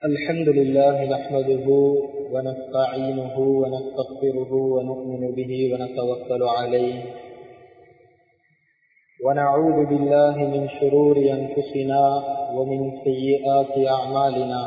الحمد لله نحمده ونستعينه ونستغفره ونؤمن به ونتوكل عليه ونعوذ بالله من شرور أنفسنا ومن سيئات أعمالنا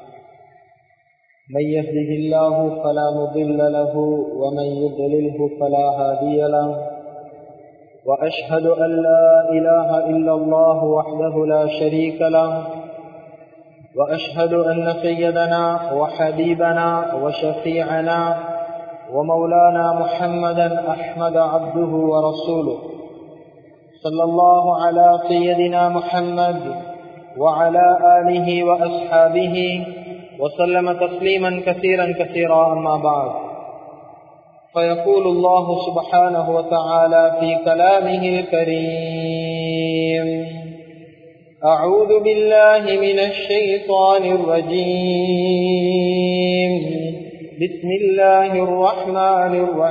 من يهده الله فلا مضل له ومن يضلله فلا هادي له وأشهد أن لا إله إلا الله وحده لا شريك له وأشهد أن سيدنا وحبيبنا وشفيعنا ومولانا محمدا أحمد عبده ورسوله صلى الله على سيدنا محمد وعلى آله وأصحابه وسلم تسليما كثيرا كثيرا أما بعد فيقول الله سبحانه وتعالى في كلامه الكريم أعوذ بالله من الشيطان الرجيم بسم الله الرحمن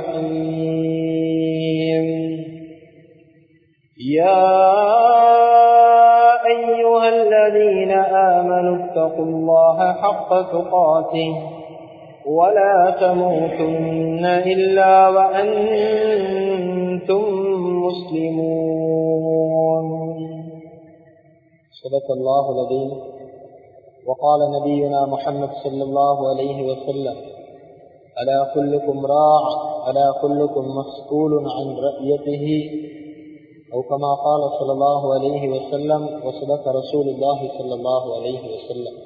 الرحيم يا أيها الذين آمنوا اتقوا الله حق تقاته ولا تموتن إلا وأنتم مسلمون صدق الله العظيم وقال نبينا محمد صلى الله عليه وسلم ألا كلكم راع ألا كلكم مسؤول عن رأيته أو كما قال صلى الله عليه وسلم وصدق رسول الله صلى الله عليه وسلم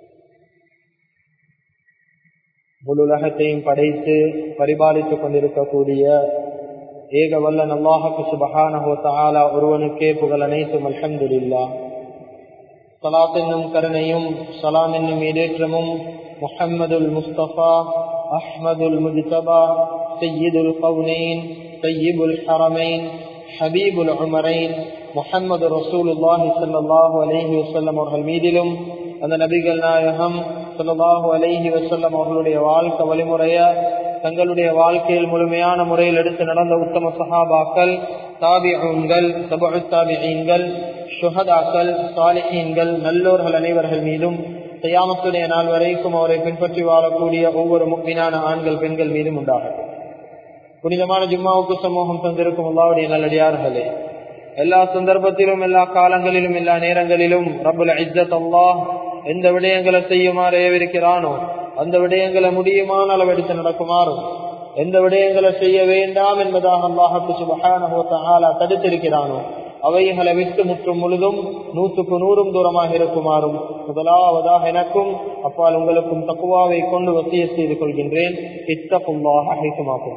முழுலகத்தையும் படைத்து பரிபாலித்துக் கொண்டிருக்கக்கூடிய ஏக வல்லன் அல்லாஹுக்கு சுபஹானஹோ தஆலா ஒருவனுக்கே புகழ் அனைத்தும் அல்ஹம்துலில்லா சலாத் என்னும் கருணையும் சலாம் என்னும் இடேற்றமும் முஹம்மதுல் முஸ்தபா அஹ்மதுல் முஜ்தபா சையீதுல் கவுனைன் சையீபுல் ஹரமைன் ஹபீபுல் உமரைன் முஹம்மது ரசூலுல்லாஹி ஸல்லல்லாஹு அலைஹி வஸல்லம் அவர்கள் மீதிலும் அந்த நபிகள் நாயகம் ஸல்லல்லாஹு அலைஹி வஸல்லம் அவர்களுடைய வாழ்க்கை வழிமுறைய தங்களுடைய வாழ்க்கையில் முழுமையான முறையில் எடுத்து நடந்த உத்தம சஹாபாக்கள் தாபிகள் தபு தாபிகள் சுஹதாக்கள் சாலிஹீன்கள் நல்லோர்கள் அனைவர்கள் மீதும் செய்யாமத்துடைய நாள் வரைக்கும் அவரை பின்பற்றி வாழக்கூடிய ஒவ்வொரு முக்கியமான ஆண்கள் பெண்கள் மீதும் உண்டாகட்டும் புனிதமான ஜும்மாவுக்கு சமூகம் தந்திருக்கும் அல்லாவுடைய நல்லடியார்களே எல்லா சந்தர்ப்பத்திலும் எல்லா காலங்களிலும் எல்லா நேரங்களிலும் ரபுல் இஜத் அல்லாஹ் எந்த விடயங்களை செய்யுமாறு ஏவிருக்கிறானோ அந்த விடயங்களை முடியுமான அளவெடுத்து நடக்குமாறும் எந்த விடயங்களை செய்ய வேண்டாம் என்பதாக அல்லாஹத்து சுபஹான தடுத்திருக்கிறானோ அவைகளை விட்டு முற்றும் முழுதும் நூற்றுக்கு நூறும் தூரமாக இருக்குமாறும் முதலாவதாக எனக்கும் அப்பால் உங்களுக்கும் தக்குவாவை கொண்டு வசிய செய்து கொள்கின்றேன் இத்தகுல்லாக அழைக்குமாக்கும்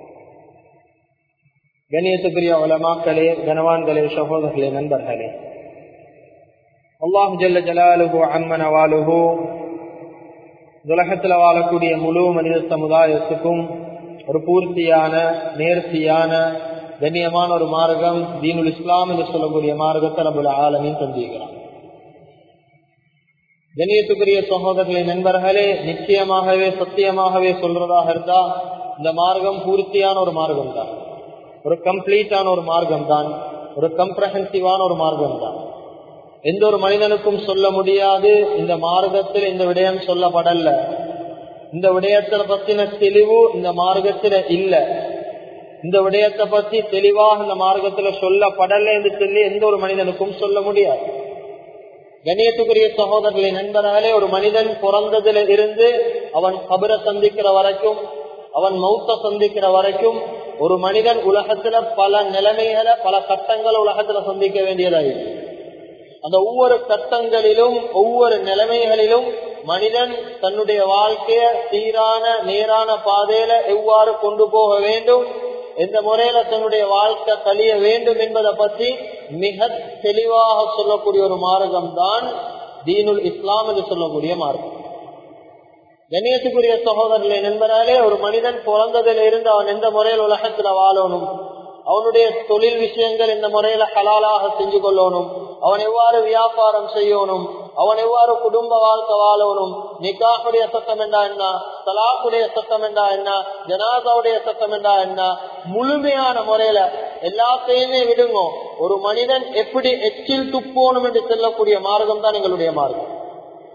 கண்ணியத்துக்குரிய உலமாக்களே கனவான்களே சகோதரர்களே நண்பர்களே அல்லாஹு ஜல்ல ஜலாலுகு அம்மன வாலுகு உலகத்தில் வாழக்கூடிய முழு மனித சமுதாயத்துக்கும் ஒரு பூர்த்தியான நேர்த்தியான கண்ணியமான ஒரு மார்க்கம் தீனுல் இஸ்லாம் என்று சொல்லக்கூடிய மார்க்கத்தை நம்முடைய ஆலமின் தந்திருக்கிறான் கண்ணியத்துக்குரிய சகோதரர்களின் நண்பர்களே நிச்சயமாகவே சத்தியமாகவே சொல்றதாக இருந்தா இந்த மார்க்கம் பூர்த்தியான ஒரு மார்க்கம் தான் ஒரு கம்ப்ளீட்டான ஒரு மார்க்கம் தான் ஒரு கம்ப்ரஹென்சிவான ஒரு மார்க்கம் தான் எந்த ஒரு மனிதனுக்கும் சொல்ல முடியாது இந்த மார்க்கத்தில் இந்த விடயம் சொல்லப்படல இந்த விடயத்தை பத்தின தெளிவு இந்த மார்க்கத்துல இல்ல இந்த விடயத்தை பத்தி தெளிவாக இந்த மார்க்கத்துல சொல்லப்படல என்று சொல்லி எந்த ஒரு மனிதனுக்கும் சொல்ல முடியாது கணியத்துக்குரிய சகோதரர்களின் நண்பர்களே ஒரு மனிதன் பிறந்ததுல இருந்து அவன் கபரை சந்திக்கிற வரைக்கும் அவன் மௌத்த சந்திக்கிற வரைக்கும் ஒரு மனிதன் உலகத்துல பல நிலைமைகளை பல கட்டங்களை உலகத்துல சந்திக்க வேண்டியதாயிருக்கு அந்த ஒவ்வொரு கட்டங்களிலும் ஒவ்வொரு நிலைமைகளிலும் மனிதன் தன்னுடைய வாழ்க்கைய சீரான நேரான பாதையில எவ்வாறு கொண்டு போக வேண்டும் எந்த முறையில தன்னுடைய வாழ்க்கை கழிய வேண்டும் என்பதை பற்றி மிக தெளிவாக சொல்லக்கூடிய ஒரு மார்க்கம் தான் தீனுல் இஸ்லாம் என்று சொல்லக்கூடிய மார்க்கம் கண்ணியத்துக்குரிய சகோதரர்களை நண்பராலே ஒரு மனிதன் பிறந்ததில் இருந்து அவன் எந்த முறையில் உலகத்துல வாழணும் அவனுடைய தொழில் விஷயங்கள் இந்த முறையில ஹலாலாக செஞ்சு கொள்ளணும் அவன் எவ்வாறு வியாபாரம் செய்யணும் அவன் எவ்வாறு குடும்ப வாழ்க்கை வாழணும் நிக்காஹுடைய சட்டம் என்றா என்ன தலாக்குடைய சட்டம் என்றா என்ன ஜனாதாவுடைய சட்டம் என்றா என்ன முழுமையான முறையில எல்லாத்தையுமே விடுங்க ஒரு மனிதன் எப்படி எச்சில் துப்போணும் என்று செல்லக்கூடிய மார்க்கம் தான் எங்களுடைய மார்க்கம்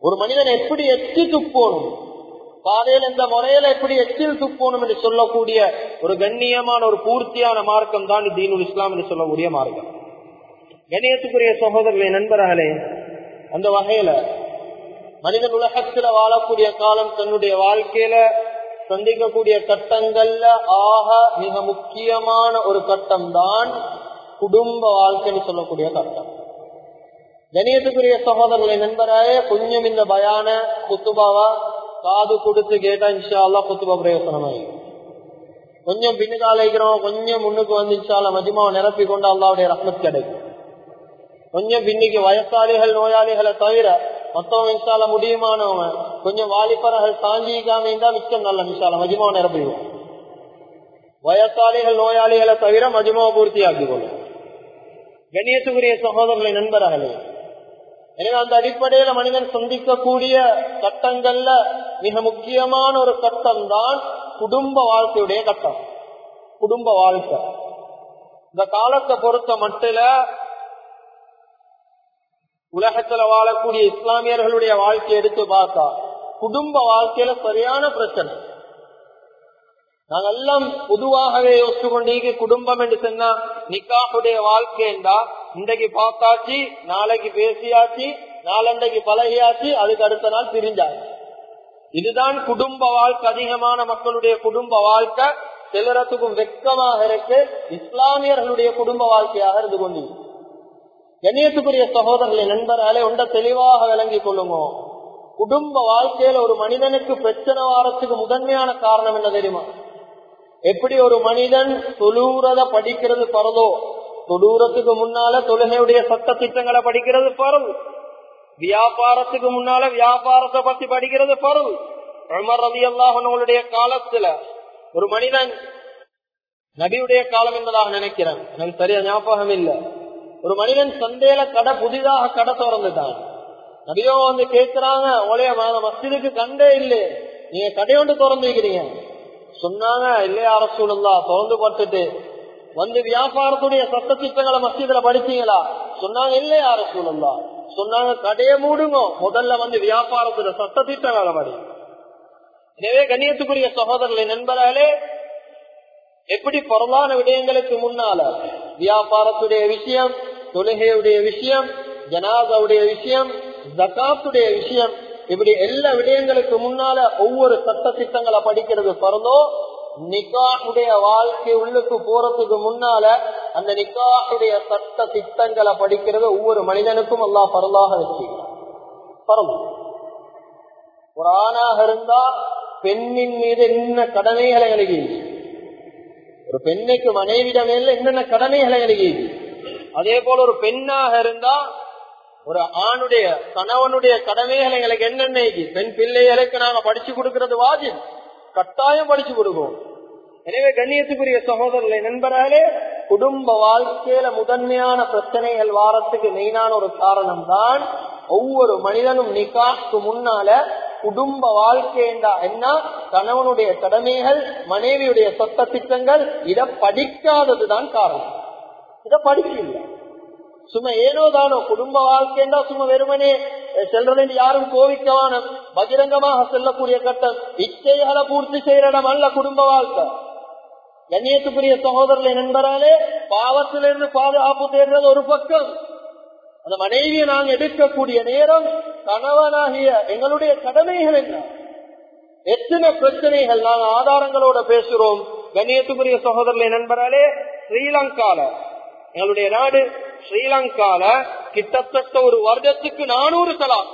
ஒரு மனிதன் எப்படி எச்சி துப்போணும் பாதையில் இந்த முறையில எப்படி எச்சில் துப்போணும் என்று சொல்லக்கூடிய ஒரு கண்ணியமான ஒரு பூர்த்தியான மார்க்கம் தான் தீனுல் இஸ்லாம் என்று சொல்லக்கூடிய மார்க்கம் கண்ணியத்துக்குரிய சகோதரர்களே நண்பர்களே அந்த வகையில மனிதன் உலகத்துல வாழக்கூடிய காலம் தன்னுடைய வாழ்க்கையில சந்திக்கக்கூடிய கட்டங்கள்ல ஆக மிக முக்கியமான ஒரு கட்டம் தான் குடும்ப வாழ்க்கைன்னு சொல்லக்கூடிய கட்டம் கணியத்துக்குரிய சகோதரர்களை நண்பராய கொஞ்சம் இந்த பயான குத்துபாவா காது கொடுத்து கேட்டா இன்ஷா அல்லா குத்துபா பிரயோசனமாயி கொஞ்சம் பின்னுக்கால வைக்கிறோம் கொஞ்சம் முன்னுக்கு வந்து இன்ஷால்லா மஜிமாவை நிரப்பி கொண்டு அல்லாவுடைய ரத்னத் கிடைக்கும் கொஞ்சம் பின்னிக்கு வயசாளிகள் நோயாளிகளை தவிர மொத்தம் இன்ஷால முடியுமானவங்க கொஞ்சம் வாலிபர்கள் தாங்கிக்காம இருந்தா மிச்சம் நல்ல இன்ஷால மஜிமாவை நிரப்பிடுவோம் வயசாளிகள் நோயாளிகளை தவிர மஜிமாவை பூர்த்தி ஆக்கிக் கொள்ளும் கண்ணியத்துக்குரிய சகோதரர்களை நண்பர்களே எனவே அந்த அடிப்படையில மனிதன் சந்திக்கக்கூடிய கட்டங்கள்ல மிக முக்கியமான ஒரு கட்டம் தான் குடும்ப வாழ்க்கையுடைய கட்டம் குடும்ப வாழ்க்கை இந்த காலத்தை பொறுத்த மட்டும் உலகத்துல வாழக்கூடிய இஸ்லாமியர்களுடைய வாழ்க்கையை எடுத்து பார்த்தா குடும்ப வாழ்க்கையில சரியான பிரச்சனை நாங்க எல்லாம் பொதுவாகவே யோசிச்சு கொண்டீங்க குடும்பம் என்று சொன்னா நிக்காவுடைய வாழ்க்கைண்டா இன்றைக்கு பார்த்தாச்சு நாளைக்கு பேசியாச்சு நாளண்டைக்கு பழகியாச்சு அதுக்கு அடுத்த நாள் பிரிஞ்சாச்சு இதுதான் குடும்ப வாழ்க்கை அதிகமான மக்களுடைய குடும்ப வாழ்க்கை சிலரத்துக்கும் வெக்கமாக இருக்கு இஸ்லாமியர்களுடைய குடும்ப வாழ்க்கையாக இருந்து கொண்டு கண்ணியத்துக்குரிய சகோதரர்களை நண்பராலே ஒன்ற தெளிவாக விளங்கிக் கொள்ளுங்க குடும்ப வாழ்க்கையில ஒரு மனிதனுக்கு பிரச்சனை வாரத்துக்கு முதன்மையான காரணம் என்ன தெரியுமா எப்படி ஒரு மனிதன் தொழுறத படிக்கிறது பரதோ தொழுறதுக்கு முன்னால தொழுகையுடைய சட்ட திட்டங்களை படிக்கிறது பரவு வியாபாரத்துக்கு முன்னால வியாபாரத்தை பத்தி படிக்கிறது பரவு உமர் ரவி அல்லாஹனுடைய காலத்துல ஒரு மனிதன் நபியுடைய காலம் என்பதாக நினைக்கிறேன் எனக்கு சரியா ஞாபகம் இல்ல ஒரு மனிதன் சந்தையில கடை புதிதாக கடை திறந்துட்டான் நபியோ வந்து கேட்கிறாங்க உடைய மஸ்ஜிதுக்கு கண்டே இல்லை நீங்க கடையொண்டு திறந்து வைக்கிறீங்க சொன்னாங்க இல்லையா அரசூலா திறந்து பட்டுட்டு வந்து வியாபாரத்துடைய சட்ட திட்டங்களை மஸ்ஜிதுல படிச்சீங்களா சொன்னாங்க இல்லையா அரசூலா சொன்னாங்க கடையை மூடுங்க முதல்ல வந்து வியாபாரத்துல சட்ட திட்டங்களை படி எனவே கண்ணியத்துக்குரிய சகோதரர்களை நண்பர்களே எப்படி பொருளான விடயங்களுக்கு முன்னால வியாபாரத்துடைய விஷயம் தொழுகையுடைய விஷயம் ஜனாதாவுடைய விஷயம் ஜக்காத்துடைய விஷயம் இப்படி எல்லா விடயங்களுக்கு முன்னால ஒவ்வொரு சட்ட திட்டங்களை படிக்கிறது பிறந்தோ நிக்காஹுடைய வாழ்க்கை உள்ளுக்கு போறதுக்கு முன்னால அந்த நிக்காஹுடைய சட்ட திட்டங்களை படிக்கிறது ஒவ்வொரு மனிதனுக்கும் எல்லாம் பரலாக வச்சுக்கிறார் பரவு ஒரு ஆணாக இருந்தா பெண்ணின் மீது என்ன கடமைகளை எழுகிது ஒரு பெண்ணுக்கு மனைவிடம் என்னென்ன கடமைகளை எழுகிது அதே போல ஒரு பெண்ணாக இருந்தா ஒரு ஆணுடைய கணவனுடைய கடமைகள் எங்களுக்கு என்னென்ன பெண் பிள்ளைகளுக்கு நாங்க படிச்சு கொடுக்கறது வாஜிப் கட்டாயம் படிச்சு கொடுப்போம் எனவே கண்ணியத்துக்குரிய சகோதரர்களை நண்பர்களே குடும்ப வாழ்க்கையில முதன்மையான பிரச்சனைகள் வாரத்துக்கு மெயினான ஒரு காரணம் தான் ஒவ்வொரு மனிதனும் நிக்காக்கு முன்னால குடும்ப வாழ்க்கைண்டா என்ன கணவனுடைய கடமைகள் மனைவியுடைய சொத்த திட்டங்கள் இத படிக்காததுதான் காரணம் இத படிக்கல சும்மா ஏனோ தானோ குடும்ப வாழ்க்கைண்டா சும்மா வெறுமனே செல்றது யாரும் கோவிக்கவான பகிரங்கமாக செல்லக்கூடிய கட்டம் இச்சைகளை பூர்த்தி செய்யற இடம் அல்ல குடும்ப வாழ்க்கை கண்ணியத்துக்குரிய சகோதரர்களை நண்பராலே பாவத்திலிருந்து பாதுகாப்பு தேடுறது ஒரு பக்கம் அந்த மனைவியை நாங்க எடுக்கக்கூடிய நேரம் கணவனாகிய எங்களுடைய கடமைகள் என்ன எத்தனை பிரச்சனைகள் நாங்க ஆதாரங்களோட பேசுறோம் கண்ணியத்துக்குரிய சகோதரர்களை நண்பராலே ஸ்ரீலங்கால எங்களுடைய நாடு ஸ்ரீலங்கால கிட்டத்தட்ட ஒரு வருடத்துக்கு நானூறு தலாக்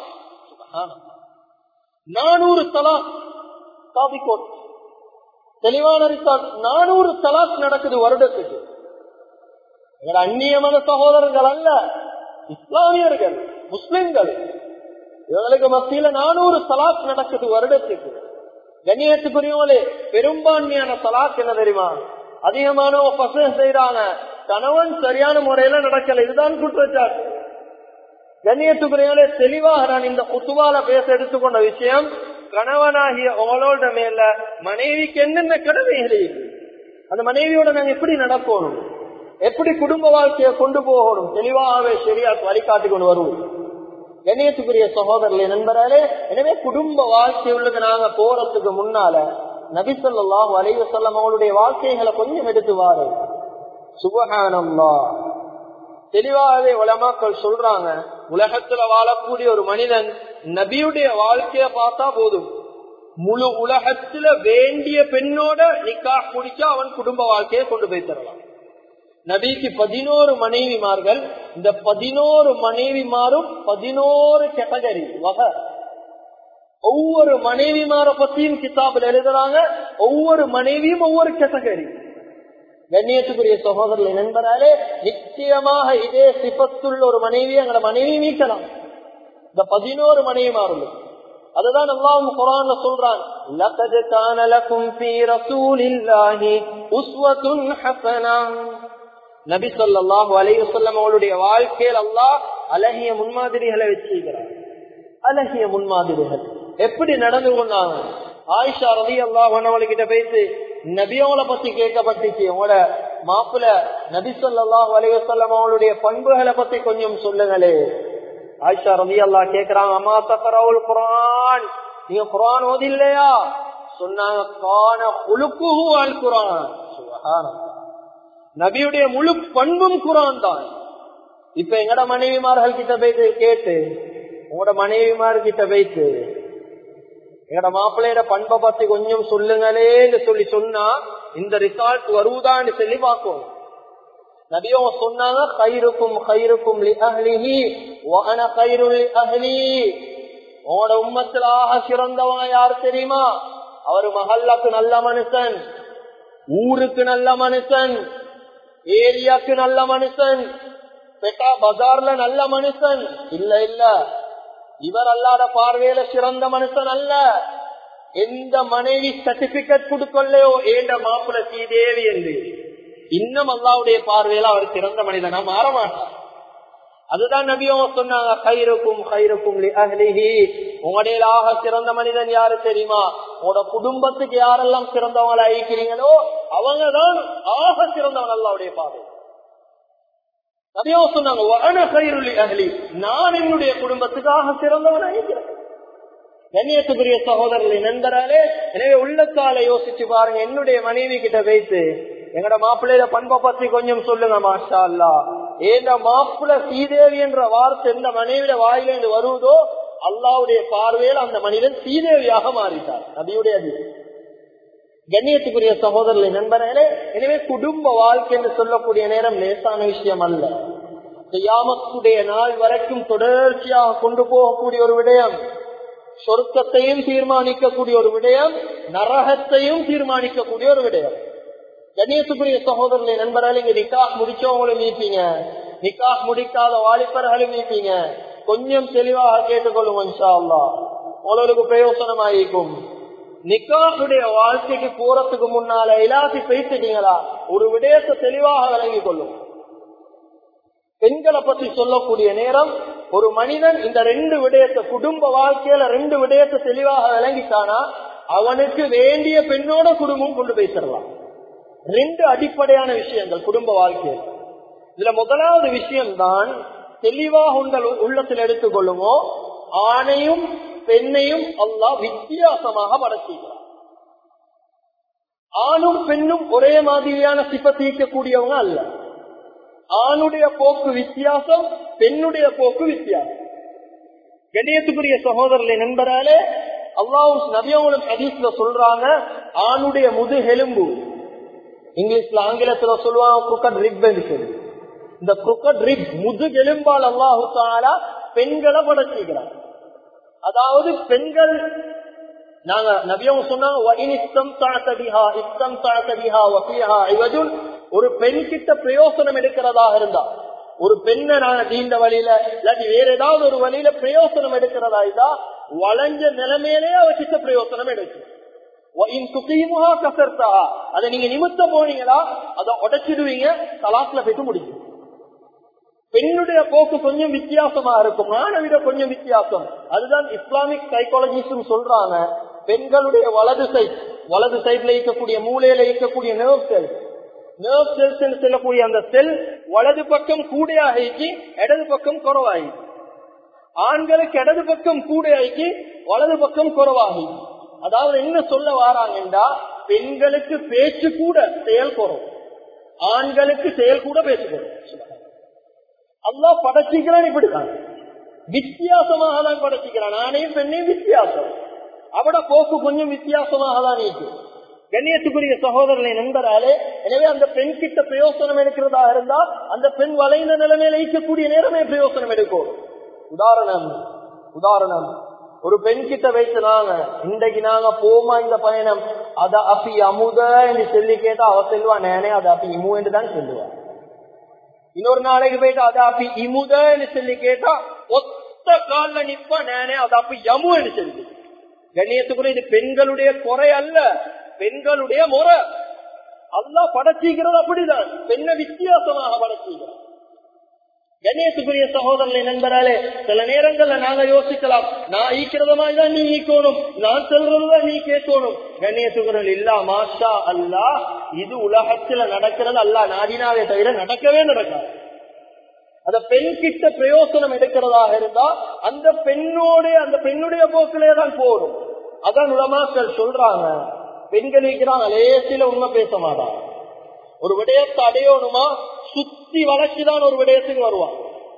நானூறு தலாக் சாதிக்கோட் தெளிவான நானூறு தலாக் நடக்குது வருடத்துக்கு அந்நிய மத சகோதரர்கள் அல்ல இஸ்லாமியர்கள் முஸ்லிம்கள் இவங்களுக்கு மத்தியில நானூறு தலாக் நடக்குது வருடத்துக்கு கண்ணியத்துக்குரியவங்களே பெரும்பான்மையான தலாக் என்ன தெரியுமா அதிகமானவங்க பசங்க செய்யறாங்க கணவன் சரியான முறையில நடக்கல இதுதான் குற்றச்சாட்டு கண்ணியத்துக்குரியவங்களே தெளிவாக நான் இந்த குத்துவால பேச எடுத்துக்கொண்ட விஷயம் கணவனாகிய உங்களோட மேல மனைவிக்கு என்னென்ன கடமைகள் அந்த மனைவியோட நாங்க எப்படி நடக்கணும் எப்படி குடும்ப வாழ்க்கையை கொண்டு போகணும் தெளிவாகவே சரியா வழிகாட்டி கொண்டு வருவோம் கண்ணியத்துக்குரிய சகோதரர்களே நண்பராலே எனவே குடும்ப வாழ்க்கை உள்ளது நாங்க போறதுக்கு முன்னால நபிசல்லாஹு அலைவ செல்லம் அவங்களுடைய வாழ்க்கைகளை கொஞ்சம் எடுத்து வாரு சுபகானம்லா தெளிவாகவே உலமாக்கள் சொல்றாங்க உலகத்துல வாழக்கூடிய ஒரு மனிதன் நபியுடைய வாழ்க்கைய பார்த்தா போதும் முழு உலகத்துல வேண்டிய பெண்ணோட நிக்கா முடிச்சா அவன் குடும்ப வாழ்க்கையை கொண்டு போய் தரலாம் நபிக்கு பதினோரு மனைவிமார்கள் இந்த பதினோரு மனைவிமாரும் பதினோரு கேட்டகரி வகை ஒவ்வொரு மனைவிமார பத்தியும் கிதாபில் எழுதுறாங்க ஒவ்வொரு மனைவியும் ஒவ்வொரு கேட்டகரி கண்ணியத்துக்குரிய சகோதரர்களை நண்பராலே நிச்சயமாக இதே சிபத்துள்ள ஒரு மனைவி எங்களை மனைவி மீட்கலாம் இந்த பதினோரு மனைவி மாறும் அதுதான் அல்லாஹ் குரான்ல சொல்றான் லகத் கான லகும் ஃபீ ரசூலில்லாஹி உஸ்வத்துன் ஹஸனா நபி ஸல்லல்லாஹு அலைஹி வஸல்லம் அவருடைய வாழ்க்கையில் அல்லாஹ் அழகிய முன்மாதிரிகளை வச்சிருக்கிறார் அழகிய முன்மாதிரிகள் எப்படி நடந்து கொண்டாங்க ஆயிஷா ரதி அல்லாஹ் கிட்ட பேசி நபியோட பத்தி கேட்கப்பட்டுச்சு உங்களோட மாப்பிள்ள நபி சொல்லாஹ் அலைவசல்லம் அவளுடைய பண்புகளை பத்தி கொஞ்சம் சொல்லுங்களே ஆயிஷா ரதி அல்லா கேக்குறாங்க அம்மா தக்கரவுல் குரான் நீங்க குரான் ஓதி இல்லையா சொன்னாங்க கான உழுக்குஹு அல் குரான் நபியுடைய முழு பண்பும் குரான் தான் இப்ப எங்கட மனைவிமார்கள் கிட்ட போயிட்டு கேட்டு உங்களோட மனைவிமார் கிட்ட போயிட்டு எங்கட மாப்பிள்ளையோட பண்பை பத்தி கொஞ்சம் சொல்லுங்களேன்னு சொல்லி சொன்னா இந்த ரிசால்ட் வருவதான்னு சொல்லி பார்க்கும் நபியோ சொன்னாங்க கயிறுக்கும் கயிறுக்கும் உங்களோட உம்மத்தில் ஆக சிறந்தவங்க யார் தெரியுமா அவர் மஹல்லாக்கு நல்ல மனுஷன் ஊருக்கு நல்ல மனுஷன் ஏரியாக்கு நல்ல மனுஷன் பெட்டா பஜார்ல நல்ல மனுஷன் இல்ல இல்ல இவர் அல்லாத பார்வையில சிறந்த மனுஷன் அல்ல எந்த மனைவி சர்டிபிகேட் கொடுக்கலையோ ஏண்ட மாப்பிள்ள ஸ்ரீதேவி என்று இன்னும் அல்லாவுடைய பார்வையில அவர் சிறந்த மனிதனா மாற மாட்டார் அதுதான் நபியும் சொன்னாங்க கயிறுக்கும் கயிறுக்கும் உங்களுடைய ஆக சிறந்த மனிதன் யாரு தெரியுமா உங்களோட குடும்பத்துக்கு யாரெல்லாம் சிறந்தவங்களா இருக்கிறீங்களோ அவங்க தான் ஆக சிறந்தவன் அல்லாவுடைய பார்வை நபியோ சொன்னாங்க நான் என்னுடைய குடும்பத்துக்காக சிறந்தவன் இருக்கிறேன் கண்ணியத்துக்குரிய சகோதரர்களை நண்பராலே எனவே உள்ளத்தால யோசிச்சு பாருங்க என்னுடைய மனைவி கிட்ட வைத்து எங்கட மாப்பிள்ளையில பண்பை பத்தி கொஞ்சம் சொல்லுங்க மாஷா அல்லா ஏந்த மாப்பிள்ள சீதேவி என்ற வார்த்தை எந்த மனைவிட வாயிலிருந்து வருவதோ அல்லாவுடைய பார்வையில் அந்த மனிதன் சீதேவியாக மாறிட்டார் நபியுடைய அது கண்ணியத்துக்குரிய சகோதரர்களை நண்பர்களே எனவே குடும்ப வாழ்க்கை என்று சொல்லக்கூடிய நேரம் லேசான விஷயம் அல்ல யாமத்துடைய நாள் வரைக்கும் தொடர்ச்சியாக கொண்டு போகக்கூடிய ஒரு விடயம் சொர்க்கத்தையும் தீர்மானிக்கக்கூடிய ஒரு விடயம் நரகத்தையும் தீர்மானிக்கக்கூடிய ஒரு விடயம் கண்ணியத்துக்குரிய சகோதரர்களை நண்பர்கள் இங்க நிக்காஹ் முடிச்சவங்களும் மீப்பீங்க நிக்காஹ் முடிக்காத வாலிபர்களும் மீப்பீங்க கொஞ்சம் தெளிவாக கேட்டுக்கொள்ளுங்க இன்ஷா அல்லா உங்களுக்கு பிரயோசனமாயிருக்கும் நிக்காஹுடைய வாழ்க்கைக்கு போறதுக்கு முன்னால இலாசி பேசிட்டீங்களா ஒரு விடயத்தை தெளிவாக விளங்கிக் கொள்ளும் பெண்களை பத்தி சொல்லக்கூடிய நேரம் ஒரு மனிதன் இந்த ரெண்டு விடயத்தை குடும்ப வாழ்க்கையில ரெண்டு விடயத்தை தெளிவாக விளங்கிட்டானா அவனுக்கு வேண்டிய பெண்ணோட குடும்பம் கொண்டு போய் தரலாம் ரெண்டு அடிப்படையான விஷயங்கள் குடும்ப வாழ்க்கையில் இதுல முதலாவது விஷயம்தான் தெளிவாக உங்கள் உள்ளத்தில் எடுத்துக்கொள்ளுமோ ஆணையும் பெண்ணையும் அல்லா வித்தியாசமாக படைச்சிக்கிறார் ஆணும் பெண்ணும் ஒரே மாதிரியான சிப்பத்தீர்க்கக்கூடியவங்க அல்ல ஆணுடைய போக்கு வித்தியாசம் பெண்ணுடைய போக்கு வித்தியாசம் கணியத்துக்குரிய சகோதரர்களை நண்பராலே அல்லாவும் நபியவங்களும் ஹதீஸ்ல சொல்றாங்க ஆணுடைய முதுகெலும்பு இங்கிலீஷ்ல ஆங்கிலத்துல சொல்லுவாங்க குக்கட் ரிப் என்று சொல்லி இந்த குக்கட் ரிப் முதுகெலும்பால் அல்லாஹு தாலா பெண்களை படைச்சிக்கிறார் அதாவது பெண்கள் நாங்க நபியவங்க சொன்னாங்க ஒரு பெண் கிட்ட பிரயோசனம் எடுக்கிறதாக இருந்தா ஒரு பெண்ணை நாங்க தீண்ட வழியில இல்லாட்டி வேற ஏதாவது ஒரு வழியில பிரயோசனம் எடுக்கிறதா இருந்தா வளைஞ்ச நிலைமையிலே அவ கிட்ட பிரயோசனம் எடுக்கும் அதை நீங்க நிமித்த போனீங்களா அதை உடைச்சிடுவீங்க தலாஸ்ல போயிட்டு முடியும் பெண்ணுடைய போக்கு கொஞ்சம் வித்தியாசமா இருக்கும் மாணவிட கொஞ்சம் வித்தியாசம் அதுதான் இஸ்லாமிக் சைக்காலஜிஸ்ட் சொல்றாங்க பெண்களுடைய வலது சைட் வலது சைட்ல இருக்கக்கூடிய மூலையில இருக்கக்கூடிய நர்வ் செல் நர்வ் செல்ஸ் சொல்லக்கூடிய அந்த செல் வலது பக்கம் கூடையாக இடது பக்கம் குறவாகி ஆண்களுக்கு இடது பக்கம் கூட ஆகி வலது பக்கம் குறவாகி அதாவது என்ன சொல்ல வாராங்கன்றா பெண்களுக்கு பேச்சு கூட செயல் குறவு ஆண்களுக்கு செயல் கூட பேச்சு குறவு அல்லா படைச்சிக்கிறான் இப்படிதான் வித்தியாசமாக தான் படைச்சிக்கிறான் ஆணையும் பெண்ணையும் வித்தியாசம் அவட போக்கு கொஞ்சம் வித்தியாசமாக தான் இருக்கு கண்ணியத்துக்குரிய சகோதரனை நண்பராலே எனவே அந்த பெண் கிட்ட பிரயோசனம் எடுக்கிறதா இருந்தா அந்த பெண் வளைந்த நிலைமையில ஈக்கக்கூடிய நேரமே பிரயோசனம் எடுக்கும் உதாரணம் உதாரணம் ஒரு பெண் கிட்ட வைத்து நாங்க இன்றைக்கு நாங்க போமா இந்த பயணம் அத அப்பி அமுத என்று சொல்லி கேட்டா அவ செல்வா நேனே அது அப்பி இமு என்று தான் சொல்லுவா இன்னொரு நாளைக்கு போயிட்டு அத அப்பி இமுத என்று சொல்லி கேட்டா ஒத்த கால்ல நிப்பா நேனே அது அப்பி யமு என்று சொல்லி கண்ணியத்துக்குரிய இது பெண்களுடைய குறை அல்ல பெண்களுடைய முறை அல்லா படைச்சிக்கிறது அப்படிதான் பெண்ணை வித்தியாசமாக படைச்சிக்கிறார் கணேசுக்குரிய சகோதரனை நண்பராலே சில நேரங்கள்ல நாங்க யோசிக்கலாம் நான் ஈக்கிறத மாதிரி தான் நீ ஈக்கணும் நான் சொல்றதுதான் நீ கேட்கணும் கணேசுகுரல் இல்லா மாஷா அல்லா இது உலகத்துல நடக்கிறது அல்லா நாடினாவே தவிர நடக்கவே நடக்காது அந்த பெண் கிட்ட பிரயோசனம் எடுக்கிறதாக இருந்தா அந்த பெண்ணோட அந்த பெண்ணுடைய போக்கிலே தான் போகணும் அதான் உலமாக்கள் சொல்றாங்க பெண்கள் இருக்கிறாங்க லேசில உண்மை பேச மாட்டாங்க ஒரு விடயத்தை அடையணுமா சுத்தி வளர்ச்சிதான் ஒரு விடயத்துக்கு வருவான்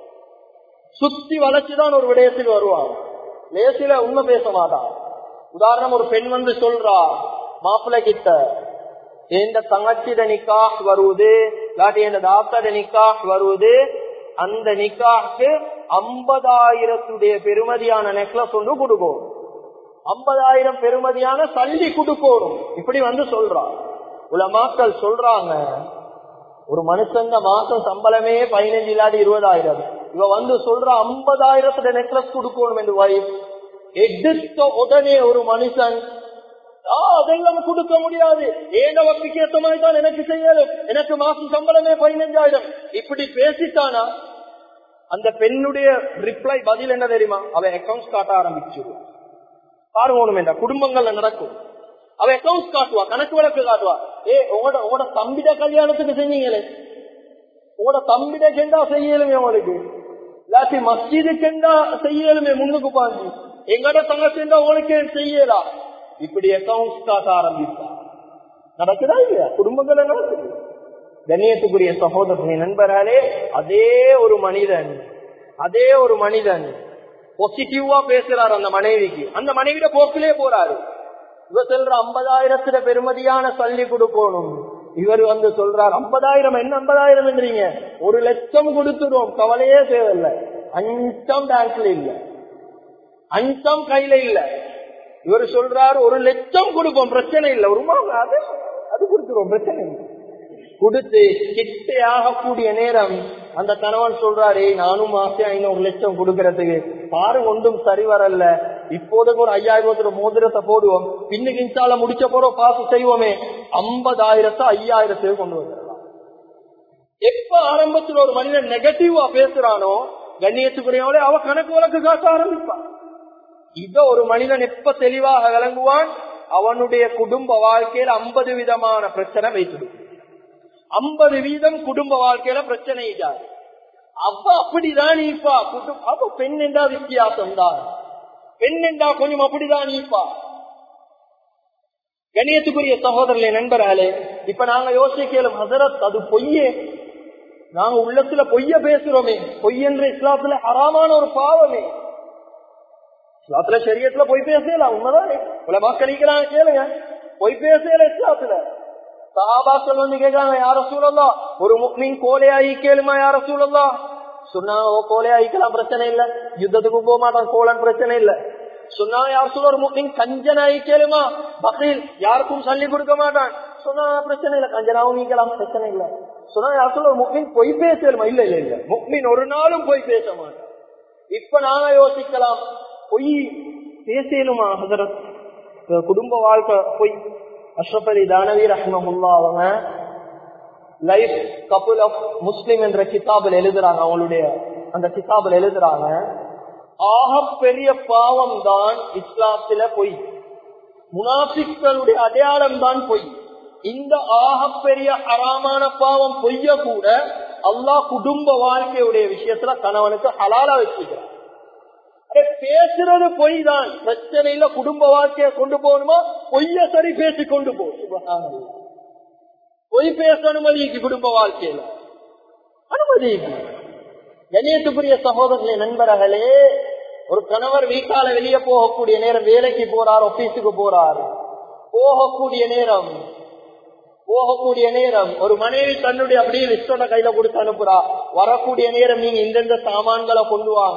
சுத்தி வளர்ச்சிதான் ஒரு விடயத்துக்கு வருவான் லேசில உண்மை பேச மாட்டான் உதாரணம் ஒரு பெண் வந்து சொல்றா மாப்பிள்ளை கிட்ட எந்த தங்கச்சிட நிக்காஹ் வருவது இல்லாட்டி எந்த தாத்தாட நிக்காஹ் வருவது அந்த நிக்காக்கு ஐம்பதாயிரத்துடைய பெருமதியான நெக்லஸ் ஒன்று கொடுக்கும் ஐம்பதாயிரம் பெருமதியான சல்லி கொடுக்கணும் இப்படி வந்து சொல்றா உலமாக்கள் சொல்றாங்க ஒரு மனுஷன் மாசம் சம்பளமே பதினஞ்சு இல்லாட்டி இருபதாயிரம் இவ வந்து சொல்ற ஐம்பதாயிரத்துல நெக்லஸ் கொடுக்கணும் என்று வைஃப் எடுத்த உடனே ஒரு மனுஷன் அதெல்லாம் கொடுக்க முடியாது ஏன வப்பிக்கு ஏத்த மாதிரி தான் எனக்கு செய்யலும் எனக்கு மாசம் சம்பளமே பதினஞ்சாயிரம் இப்படி பேசிட்டானா அந்த பெண்ணுடைய ரிப்ளை பதில் என்ன தெரியுமா அவ அக்கௌண்ட்ஸ் காட்ட ஆரம்பிச்சு பாருங்க என்ற குடும்பங்கள்ல நடக்கும் அவ அக்கௌண்ட்ஸ் காட்டுவா கணக்கு வழக்கு காட்டுவா ஏ உங்களோட உங்களோட தம்பிட கல்யாணத்துக்கு செஞ்சீங்களே உங்களோட தம்பிட கெண்டா செய்யலுமே உங்களுக்கு இல்லாட்டி மஸ்ஜிதுக்கெண்டா செய்யலுமே முன்னுக்கு பாஞ்சு எங்கட தங்கச்சேண்டா உங்களுக்கு செய்யலாம் இப்படி அக்கௌண்ட்ஸ் காட்ட ஆரம்பிப்பா நடக்குதா இல்லையா குடும்பங்கள் நடக்குது கண்ணியத்துக்குரிய சகோதரனை நண்பராலே அதே ஒரு மனிதன் அதே ஒரு மனிதன் பாசிட்டிவா பேசுறாரு அந்த மனைவிக்கு அந்த மனைவிட போக்கிலே போறாரு இவர் சொல்ற ஐம்பதாயிரத்துல பெருமதியான சல்லி கொடுக்கணும் இவர் வந்து சொல்றார் ஐம்பதாயிரம் என்ன ஐம்பதாயிரம் என்றீங்க ஒரு லட்சம் கொடுத்துடும் கவலையே தேவையில்லை அஞ்சம் பேங்க்ல இல்ல அஞ்சம் கையில இல்ல இவர் சொல்றாரு ஒரு லட்சம் கொடுப்போம் பிரச்சனை இல்லை ஒரு அது அது கொடுத்துருவோம் பிரச்சனை இல்லை கொடுத்து கிட்டே ஆகக்கூடிய நேரம் அந்த கணவன் சொல்றாரு நானும் ஆசையா இன்னும் ஒரு லட்சம் கொடுக்கறதுக்கு பாருங்க ஒன்றும் சரி வரல இப்போதைக்கு ஒரு ஐயாயிரத்துல மோதிரத்தை போடுவோம் பின்னுக்கு இன்சால முடிச்ச போறோம் பாசு செய்வோமே ஐம்பதாயிரத்தை ஐயாயிரத்துக்கு கொண்டு வந்துடலாம் எப்ப ஆரம்பத்துல ஒரு மனிதன் நெகட்டிவா பேசுறானோ கண்ணியத்துக்குரியவளே அவ கணக்கு வழக்கு காட்ட ஆரம்பிப்பான் இத ஒரு மனிதன் எப்ப தெளிவாக விளங்குவான் அவனுடைய குடும்ப வாழ்க்கையில ஐம்பது விதமான பிரச்சனை வைத்துடும் ஐம்பது வீதம் குடும்ப வாழ்க்கையில பிரச்சனை இல்லாது அப்ப அப்படிதான் நீப்பா குடும்ப அப்ப பெண் என்றா வித்தியாசம் தான் பெண் என்றா கொஞ்சம் அப்படிதான் நீப்பா கணியத்துக்குரிய சகோதரர்களே நண்பர்களே இப்ப நாங்க யோசிக்கலும் ஹசரத் அது பொய்யே நாங்க உள்ளத்துல பொய்ய பேசுறோமே பொய் என்ற இஸ்லாத்துல ஹராமான ஒரு பாவமே இஸ்லாத்துல சரியத்துல பொய் பேசலாம் உண்மைதானே உல மக்களிக்கிறாங்க கேளுங்க பொய் பேசல இஸ்லாத்துல சஹாபாக்கள் வந்து கேட்காங்க யார சூழல்லா ஒரு முக்மீன் கோலையாயி கேளுமா யார சூழல்லா சொன்னாங்க ஓ கோலையாயிக்கலாம் பிரச்சனை இல்ல யுத்தத்துக்கு போக மாட்டான் கோலன் பிரச்சனை இல்ல சொன்னாங்க யார் சொல்ல ஒரு முக்மீன் கஞ்சனாயி கேளுமா பகீல் யாருக்கும் சொல்லி கொடுக்க மாட்டான் சொன்னா பிரச்சனை இல்ல கஞ்சனாவும் நீக்கலாம் பிரச்சனை இல்ல சொன்னா யார் சொல்ல ஒரு முக்மீன் பொய் பேசலுமா இல்ல இல்ல இல்ல முக்மீன் ஒரு நாளும் பொய் பேச மாட்டான் இப்ப நாங்க யோசிக்கலாம் பொய் பேசலுமா ஹசரத் குடும்ப வாழ்க்கை பொய் அஷ்ரப் அலி தானவி ரஹ்மஹுல்லா அவங்க லைஃப் கபுல் ஆஃப் முஸ்லிம் என்ற கிதாபில் எழுதுறாங்க அவங்களுடைய அந்த கிதாபில் எழுதுறாங்க ஆக பெரிய பாவம் தான் இஸ்லாத்தில பொய் முனாபிக்களுடைய அடையாளம் தான் பொய் இந்த ஆக பெரிய அறாமான பாவம் பொய்ய கூட அல்லாஹ் குடும்ப வாழ்க்கையுடைய விஷயத்துல கணவனுக்கு ஹலாலா வச்சுக்கிறார் பேசுறது பொய் தான் பிரச்சனையில குடும்ப வாழ்க்கைய கொண்டு போகணுமா பொய்ய சரி பேசி கொண்டு போ சுபஹானல்லாஹ். பொய் பேச அனுமதிக்கு குடும்ப வாழ்க்கையில அனுமதி கணியத்துக்குரிய சகோதரர்களே நண்பர்களே ஒரு கணவர் வீட்டால வெளியே போகக்கூடிய நேரம் வேலைக்கு போறார் ஆபீஸுக்கு போறார் போகக்கூடிய நேரம் போகக்கூடிய நேரம் ஒரு மனைவி தன்னுடைய அப்படியே லிஸ்டோட கையில கொடுத்து அனுப்புறா வரக்கூடிய நேரம் நீங்க இந்தெந்த சாமான்களை கொண்டு வாங்க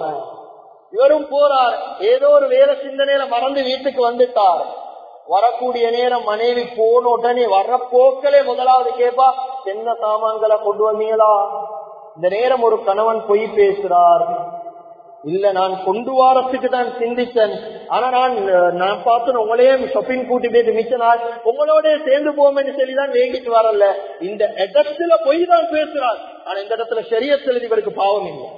இவரும் போறார் ஏதோ ஒரு வேற சிந்தனையில மறந்து வீட்டுக்கு வந்துட்டார் வரக்கூடிய நேரம் மனைவி போன உடனே வர்ற போக்களே முதலாவது கேப்பா என்ன சாமான்களை கொண்டு வந்தீங்களா இந்த நேரம் ஒரு கணவன் பொய் பேசுறார் இல்ல நான் கொண்டு வாரத்துக்கு தான் சிந்தித்தேன் ஆனா நான் நான் பார்த்து உங்களையே ஷாப்பிங் கூட்டி போயிட்டு மிச்ச நாள் உங்களோட சேர்ந்து போவோம்னு சொல்லிதான் வேண்டிட்டு வரல இந்த இடத்துல பொய் தான் பேசுறார் ஆனா இந்த இடத்துல சரியத்தில் இவருக்கு பாவம் இல்லை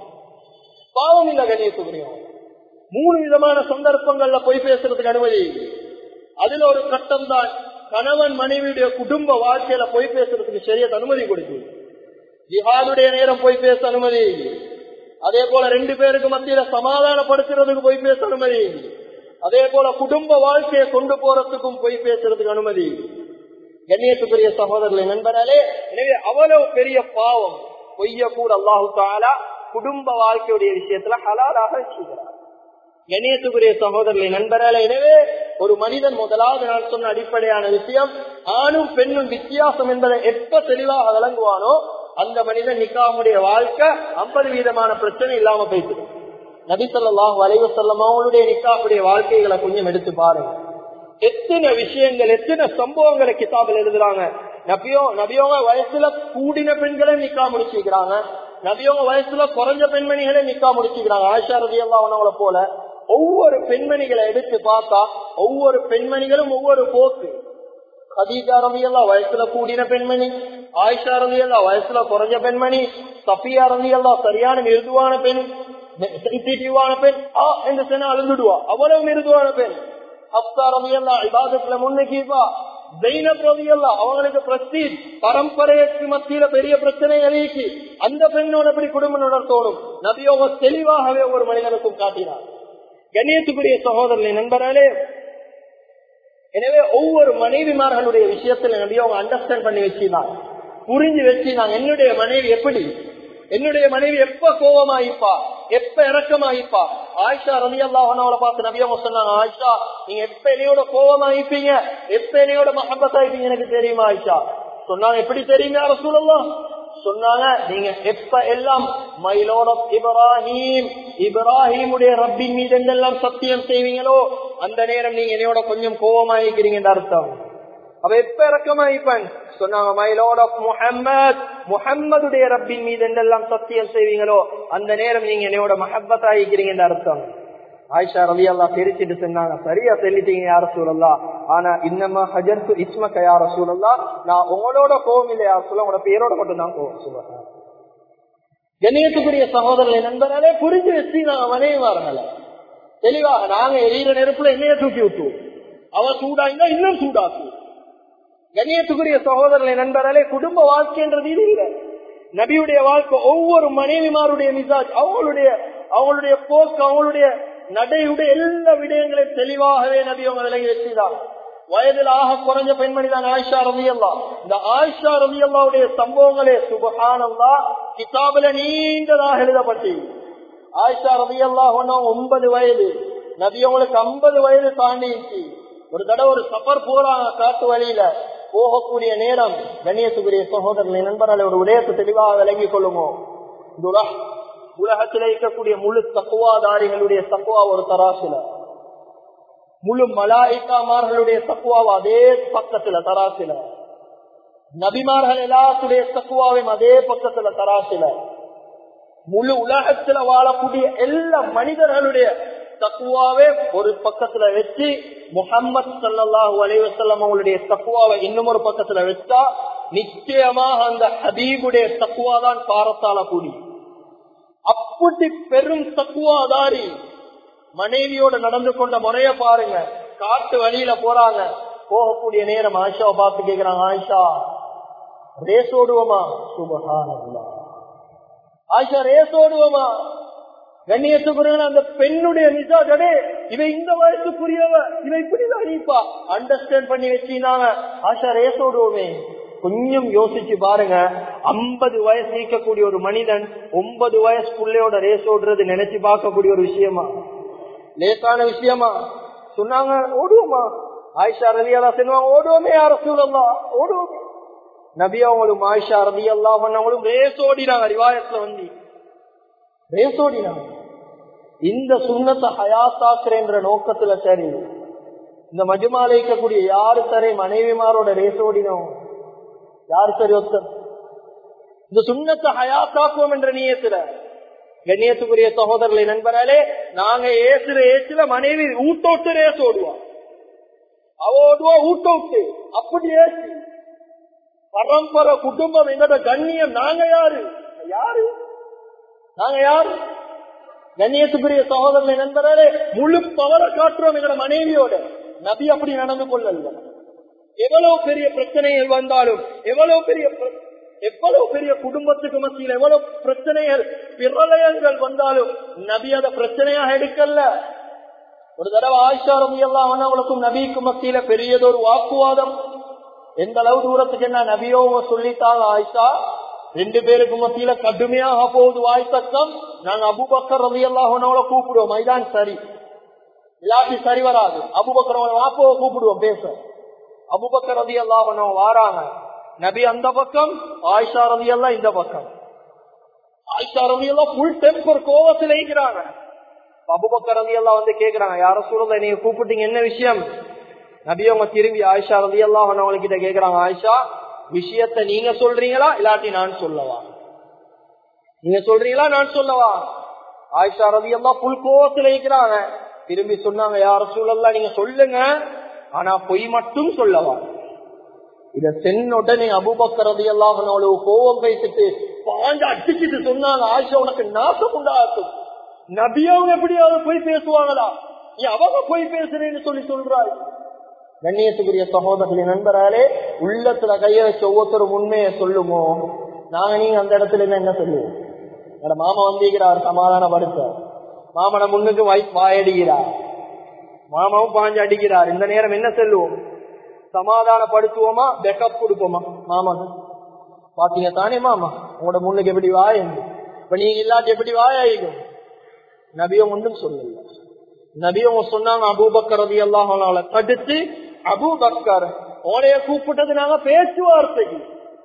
பாவம் இல்ல கணேசுகுரியம் மூணு விதமான சந்தர்ப்பங்கள்ல பொய் பேசுறதுக்கு அனுமதி அதுல ஒரு கட்டம் தான் கணவன் மனைவியுடைய குடும்ப வாழ்க்கையில பொய் பேசுறதுக்கு சரியத் அனுமதி கொடுக்குது ஜிஹாதுடைய நேரம் போய் பேச அனுமதி அதே போல ரெண்டு பேருக்கு மத்தியில சமாதானப்படுத்துறதுக்கு போய் பேச அனுமதி அதே போல குடும்ப வாழ்க்கையை கொண்டு போறதுக்கும் போய் பேசுறதுக்கு அனுமதி கண்ணியத்துக்குரிய சகோதரர்களை நண்பராலே எனவே அவ்வளவு பெரிய பாவம் பொய்ய கூட அல்லாஹு தாலா குடும்ப வாழ்க்கையுடைய விஷயத்துல ஹலாலாக வச்சுக்கிறார் கண்ணியத்துக்குரிய சகோதரர்களை நண்பரால எனவே ஒரு மனிதன் முதலாவது நான் சொன்ன அடிப்படையான விஷயம் ஆணும் பெண்ணும் வித்தியாசம் என்பதை எப்ப தெளிவாக விளங்குவானோ அந்த மனிதன் நிக்காமுடைய வாழ்க்கை ஐம்பது வீதமான பிரச்சனை இல்லாம போயிட்டு நபிசல்லாஹ் வளைவு செல்லம் அவங்களுடைய நிக்காவுடைய வாழ்க்கைகளை கொஞ்சம் எடுத்து பாருங்க எத்தனை விஷயங்கள் எத்தனை சம்பவங்களை கிதாபில் எழுதுறாங்க நபியோ நபியோங்க வயசுல கூடின பெண்களை நிக்கா முடிச்சுக்கிறாங்க நபியோங்க வயசுல குறைஞ்ச பெண்மணிகளை நிக்கா முடிச்சுக்கிறாங்க ஆயிஷா ரதி அவங்கள போல ஒவ்வொரு பெண்மணிகளை எடுத்து பார்த்தா ஒவ்வொரு பெண்மணிகளும் ஒவ்வொரு போக்கு கதீஜா ரவியல்லா வயசுல கூடின பெண்மணி ஆயிஷா ரவியல்லா வயசுல குறைஞ்ச பெண்மணி சஃபியா ரவியல்லா சரியான மிருதுவான பெண் சென்சிட்டிவான பெண் ஆ என்று சொன்னா அழுந்துடுவா அவ்வளவு மிருதுவான பெண் ஹப்தா ரவியல்லா இபாதத்துல முன்னுக்கீப்பா ஜெயினப் ரவியல்லா அவங்களுக்கு பிரஸ்டீஜ் பரம்பரைக்கு மத்தியில பெரிய பிரச்சனை எழுக்கி அந்த பெண்ணோட எப்படி குடும்பம் நடத்தோடும் நபியோக தெளிவாகவே ஒரு மனிதனுக்கும் காட்டினார் கண்ணியத்துக்குரிய சகோதரனை நண்பராலே எனவே ஒவ்வொரு மனைவிமார்களுடைய விஷயத்துல நபி அவங்க அண்டர்ஸ்டாண்ட் பண்ணி வச்சுதான் புரிஞ்சு வச்சுதான் என்னுடைய மனைவி எப்படி என்னுடைய மனைவி எப்ப கோபமாயிப்பா எப்ப இறக்கமாயிப்பா ஆயிஷா ரவி அல்லாஹனவளை பார்த்து நபி அவங்க சொன்னாங்க ஆயிஷா நீங்க எப்ப என்னையோட கோபமாயிப்பீங்க எப்ப என்னையோட மகபத்தாயிப்பீங்க எனக்கு தெரியுமா ஆயிஷா சொன்னாங்க எப்படி தெரியுங்க அரசூலல்லாம் சொன்னாங்க நீங்க எப்ப எல்லாம் மயிலோட இப்ராஹிம் இப்ராஹிமுடைய ரப்பின் மீது எங்கெல்லாம் சத்தியம் செய்வீங்களோ அந்த நேரம் நீங்க என்னையோட கொஞ்சம் கோபமாயிக்கிறீங்க அர்த்தம் அவ எப்ப இறக்கமாயிப்பன் சொன்னாங்க மயிலோட முஹம்மத் முஹம்மதுடைய ரப்பின் மீது எங்கெல்லாம் சத்தியம் செய்வீங்களோ அந்த நேரம் நீங்க என்னையோட மஹப்பத் ஆகிக்கிறீங்க அர்த்தம் ஆயிஷா ரவி அல்லா தெரிச்சுட்டு சொன்னாங்க சரியா சொல்லிட்டீங்க யார சூழல்லா ஆனா இன்னமா ஹஜர்த்து இஸ்மக்க யார சூழல்லா நான் உங்களோட கோவம் இல்லை யார சொல்ல உங்களோட பேரோட மட்டும் தான் கோவம் சொல்லுவேன் கண்ணியத்துக்குரிய சகோதரர்களை நண்பர்களே புரிஞ்சு வச்சு நான் மனைவிமார்கள தெளிவாக நாங்க எரியிற நெருப்புல என்னைய தூக்கி விட்டுவோம் அவ சூடாங்க இன்னும் சூடாக்கு கண்ணியத்துக்குரிய சகோதரர்களை நண்பர்களே குடும்ப வாழ்க்கைன்றது இது இல்லை நபியுடைய வாழ்க்கை ஒவ்வொரு மனைவிமாருடைய மிசாஜ் அவங்களுடைய அவங்களுடைய போக்கு அவங்களுடைய நடையுடைய எல்லா விடயங்களையும் தெளிவாகவே நபி அவங்க விலகி வச்சுதான் வயதில் ஆக குறைஞ்ச பெண்மணி தான் ஆயிஷா ரவி அல்லா இந்த ஆயிஷா ரவி அல்லாவுடைய சம்பவங்களே சுபகானந்தா கிதாபில நீண்டதாக எழுதப்பட்டு ஆயிஷா ரவி அல்லா ஒன்பது வயது நபி அவங்களுக்கு ஐம்பது வயது தாண்டிச்சு ஒரு தடவை ஒரு சஃபர் போறாங்க காட்டு வழியில போகக்கூடிய நேரம் கண்ணியத்துக்குரிய சகோதரர்களை நண்பர்களை ஒரு விடயத்தை தெளிவாக விளங்கிக் கொள்ளுமோ உலகத்தில் இருக்கக்கூடிய முழு தக்குவாதாரிகளுடைய தக்குவா ஒரு தராசுல முழு மலாய்க்காமார்களுடைய தக்குவாவை அதே பக்கத்துல தராசில நபிமார்கள் எல்லாத்துடைய தக்குவாவையும் அதே பக்கத்துல தராசில முழு உலகத்துல வாழக்கூடிய எல்லா மனிதர்களுடைய தக்குவாவே ஒரு பக்கத்துல வச்சு முகம்மது சல்லாஹூ அலைவசல்லம் அவங்களுடைய தக்குவாவை இன்னும் ஒரு பக்கத்துல வச்சா நிச்சயமாக அந்த ஹபீபுடைய தக்குவா தான் பாரத்தால கூடி அப்படி பெரும் தக்குவாதாரி மனைவியோட நடந்து கொண்ட முறைய பாருங்க காட்டு வழியில போறாங்க போகக்கூடிய நேரம் ஆயிஷாவை பார்த்து கேக்குறாங்க ஆயிஷா ரேஸ் ஓடுவோமா சுபகான ஆயிஷா ரேஸ் ஓடுவோமா கண்ணியத்துக்குரிய அந்த பெண்ணுடைய நிஜாடே இவ இந்த வயசுக்குரியவ இவ இப்படிதான் நீப்பா அண்டர்ஸ்டாண்ட் பண்ணி வச்சிருந்தாங்க ஆஷா ரேசோடுவோமே கொஞ்சம் யோசிச்சு பாருங்க ஐம்பது வயசு நீக்கக்கூடிய ஒரு மனிதன் ஒன்பது வயசு பிள்ளையோட ரேஸ் ஓடுறது நினைச்சு பார்க்கக்கூடிய ஒரு விஷயமா லேசான விஷயமா சொன்னாங்க ஓடுவோமா ஆயிஷா ரவி அல்லா சொல்லுவாங்க ஓடுவோமே யார சூழல்லாம் ஓடுவோமே நபி அவங்களும் ஆயிஷா ரவி அல்லா பண்ணவங்களும் ரேஸ் ஓடினாங்க ரிவாயத்துல வந்து ரேஸ் ஓடினாங்க இந்த சுண்ணத்தை ஹயாத்தாக்குறேன்ற நோக்கத்துல சரி இந்த மஜுமால இருக்கக்கூடிய யாரு சரி மனைவிமாரோட ரேஸ் ஓடினோம் யார் சரி ஒத்தர் இந்த சுண்ணத்தை ஹயாத்தாக்குவோம் என்ற நீயத்துல கண்ணியத்துக்குரிய சகோதரர்களை நண்பராலே நாங்க ஏசுற ஏசுல மனைவி ஊட்டோட்டு ரேஸ் ஓடுவோம் அவ ஓடுவா ஊட்டோட்டு அப்படி ஏசி பரம்பரை குடும்பம் எங்களோட கண்ணியம் நாங்க யாரு யாரு நாங்க யாரு கண்ணியத்துக்குரிய சகோதரனை நண்பராலே முழு பவரை காட்டுறோம் எங்களோட மனைவியோட நபி அப்படி நடந்து கொள்ளல எவ்வளவு பெரிய பிரச்சனைகள் வந்தாலும் எவ்வளவு பெரிய எவ்வளவு பெரிய குடும்பத்துக்கு மத்தியில் எவ்வளவு பிரச்சனைகள் பிரளயங்கள் வந்தாலும் நபி அத பிரச்சனையாக எடுக்கல ஒரு தடவை ஆயிஷா ரவி எல்லாம் அவங்களுக்கும் நபிக்கும் மத்தியில பெரியதொரு வாக்குவாதம் எந்த அளவு தூரத்துக்கு என்ன நபியோ சொல்லிட்டாங்க ஆயிஷா ரெண்டு பேருக்கு மத்தியில கடுமையாக போகுது வாய் சத்தம் நாங்க அபுபக்கர் ரவி எல்லாம் கூப்பிடுவோம் மைதான் சரி இல்லாட்டி சரி வராது அபுபக்கர் வாப்போவை கூப்பிடுவோம் பேச அபுபக்கர் ரவி எல்லாம் வாராங்க நபி அந்த பக்கம் ஆயிஷா ரவி எல்லாம் இந்த பக்கம் ஆயிஷா ரவி எல்லாம் ஃபுல் டெம்பர் கோவத்தில் இருக்கிறாங்க அபுபக்கர் ரவி எல்லாம் வந்து கேக்குறாங்க யார சூழல நீங்க கூப்பிட்டீங்க என்ன விஷயம் நபி அவங்க திரும்பி ஆயிஷா ரவி எல்லாம் அவங்ககிட்ட கேக்குறாங்க ஆயிஷா விஷயத்த நீங்க சொல்றீங்களா இல்லாட்டி நான் சொல்லவா நீங்க சொல்றீங்களா நான் சொல்லவா ஆயிஷா ரவி எல்லாம் புல் கோவத்தில் இருக்கிறாங்க திரும்பி சொன்னாங்க யார சூழல்லாம் நீங்க சொல்லுங்க ஆனா பொய் மட்டும் சொல்லவா இத சென்ன உடனே அபுபக்கரது எல்லாம் கோவம் பேசிட்டு பாஞ்சு அடிச்சுட்டு சொன்னாங்க ஆயிஷா உனக்கு நாசம் உண்டாகும் நபியவங்க எப்படியாவது போய் பேசுவாங்களா நீ அவங்க போய் பேசுறேன்னு சொல்லி சொல்றாய் கண்ணியத்துக்குரிய சகோதரர்களை நண்பராலே உள்ளத்துல கைய வச்ச ஒவ்வொருத்தரும் உண்மையை சொல்லுமோ நாங்க நீங்க அந்த இடத்துல இருந்து என்ன சொல்லுவோம் என்னோட மாமா வந்திருக்கிறார் சமாதானப்படுத்த மாமனை முன்னுக்கு வாயடிக்கிறார் மாமாவும் பாஞ்சு அடிக்கிறார் இந்த நேரம் என்ன சொல்லுவோம் சமாதானப்படுத்துவோமா பேக்கப் கொடுப்போமா மாமா பாத்தீங்க தானே மாமா உங்களோட முன்னுக்கு எப்படி வாய இப்ப நீங்க இல்லாட்டி எப்படி வாயாயிக்கும் நபியும் ஒன்றும் சொல்லல நபியும் சொன்னாங்க அபூபக்கர் ரவி அல்லாஹ் தடுத்து அபூபக்கர் உனைய கூப்பிட்டது நாங்க பேச்சுவார்த்தைக்கு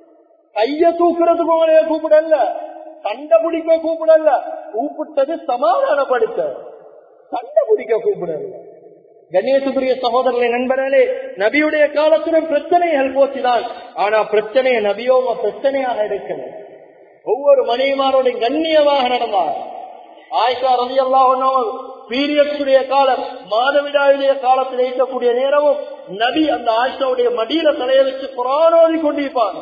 கைய தூக்குறதுக்கு உனைய கூப்பிடல சண்டை பிடிக்க கூப்பிடல கூப்பிட்டது சமாதானப்படுத்த சண்டை பிடிக்க கூப்பிடல கணேசுக்குரிய சகோதரர்களை நண்பர்களே நபியுடைய காலத்துடன் பிரச்சனைகள் போச்சுதான் ஆனா பிரச்சனையை நபியோங்க பிரச்சனையாக எடுக்கல ஒவ்வொரு மனைவிமாரோட கண்ணியமாக நடந்தார் ஆயிஷா ரவி அல்லாஹ் பீரியட்ஸுடைய காலம் மாதவிடாயுடைய காலத்தில் இருக்கக்கூடிய நேரமும் நபி அந்த ஆயிஷாவுடைய மடியில தலைய வச்சு புறானோதி கொண்டிருப்பாங்க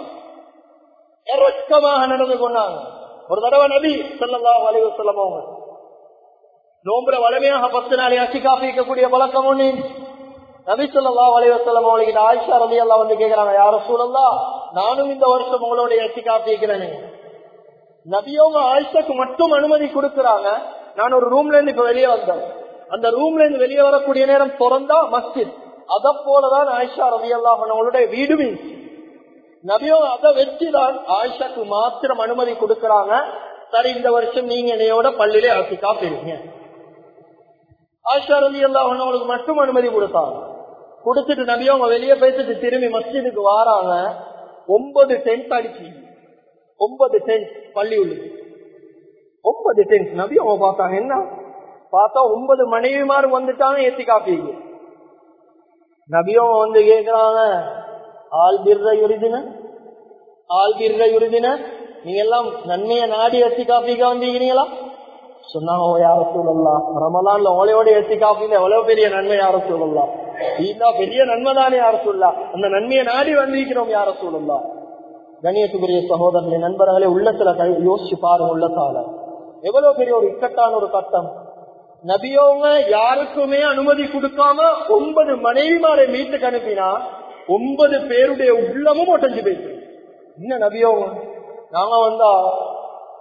இறக்கமாக நடந்து கொண்டாங்க ஒரு தடவை நபி சொல்லலாம் அலைவ சொல்லமோங்க நோம்புற வளமையாக பத்து நாளை அசி காப்பி இருக்கக்கூடிய பழக்கம் ஒண்ணு நபி சொல்லா அலைவசல்லம் அவங்களுக்கு ஆயிஷா ரவி எல்லாம் வந்து கேக்குறாங்க யார சூழல்லா நானும் இந்த வருஷம் உங்களோட அசி காப்பி இருக்கிறேனே நபியவங்க ஆயிஷாக்கு மட்டும் அனுமதி கொடுக்கறாங்க நான் ஒரு ரூம்ல இருந்து இப்ப வெளியே வந்தேன் அந்த ரூம்ல இருந்து வெளியே வரக்கூடிய நேரம் திறந்தா மஸ்ஜித் அத போலதான் ஆயிஷா ரவி அல்லாஹனுடைய வீடு நபியோ அதை வச்சுதான் ஆயிஷாக்கு மாத்திரம் அனுமதி கொடுக்கறாங்க சரி இந்த வருஷம் நீங்க என்னையோட பள்ளியிலே அசிக்கா பெறுங்க ஆயிஷா ரவி அல்லாஹனுக்கு மட்டும் அனுமதி கொடுத்தாங்க கொடுத்துட்டு நபியோ அவங்க வெளியே பேசிட்டு திரும்பி மஸ்ஜிதுக்கு வாராங்க ஒன்பது டென்ட் அடிச்சு ஒன்பது டென்ட் பள்ளி உள்ளது ஒன்பது டென்ட் நபி அவங்க பார்த்தாங்க என்ன பார்த்தா ஒன்பது மனைவிமார் வந்துட்டாங்க ஏத்தி காப்பீங்க நபியும் வந்து கேக்குறாங்க ஆள் பிர்ற யுரிதின ஆள் பிர்ற யுரிதின நீங்க எல்லாம் நன்மைய நாடி ஏத்தி காப்பீங்க வந்தீங்களா சொன்னாங்க யார சூழல்லாம் ரமலான்ல உங்களையோட ஏத்தி காப்பீங்க எவ்வளவு பெரிய நன்மை யார சூழல்லாம் இதுதான் பெரிய நன்மை தானே யார சொல்லலாம் அந்த நன்மையை நாடி வந்திருக்கிறோம் யார சூழல்லாம் கணியத்துக்குரிய சகோதரர்களை நண்பர்களே உள்ளத்துல யோசிச்சு பாருங்க உள்ளத்தால எவ்வளவு பெரிய ஒரு இக்கட்டான ஒரு கட்டம் நபியோங்க யாருக்குமே அனுமதி கொடுக்காம ஒன்பது மனைவிமாரை வீட்டுக்கு அனுப்பினா ஒன்பது பேருடைய உள்ளமும் ஒட்டஞ்சு போயிட்டு என்ன நபியோங்க நாங்க வந்தா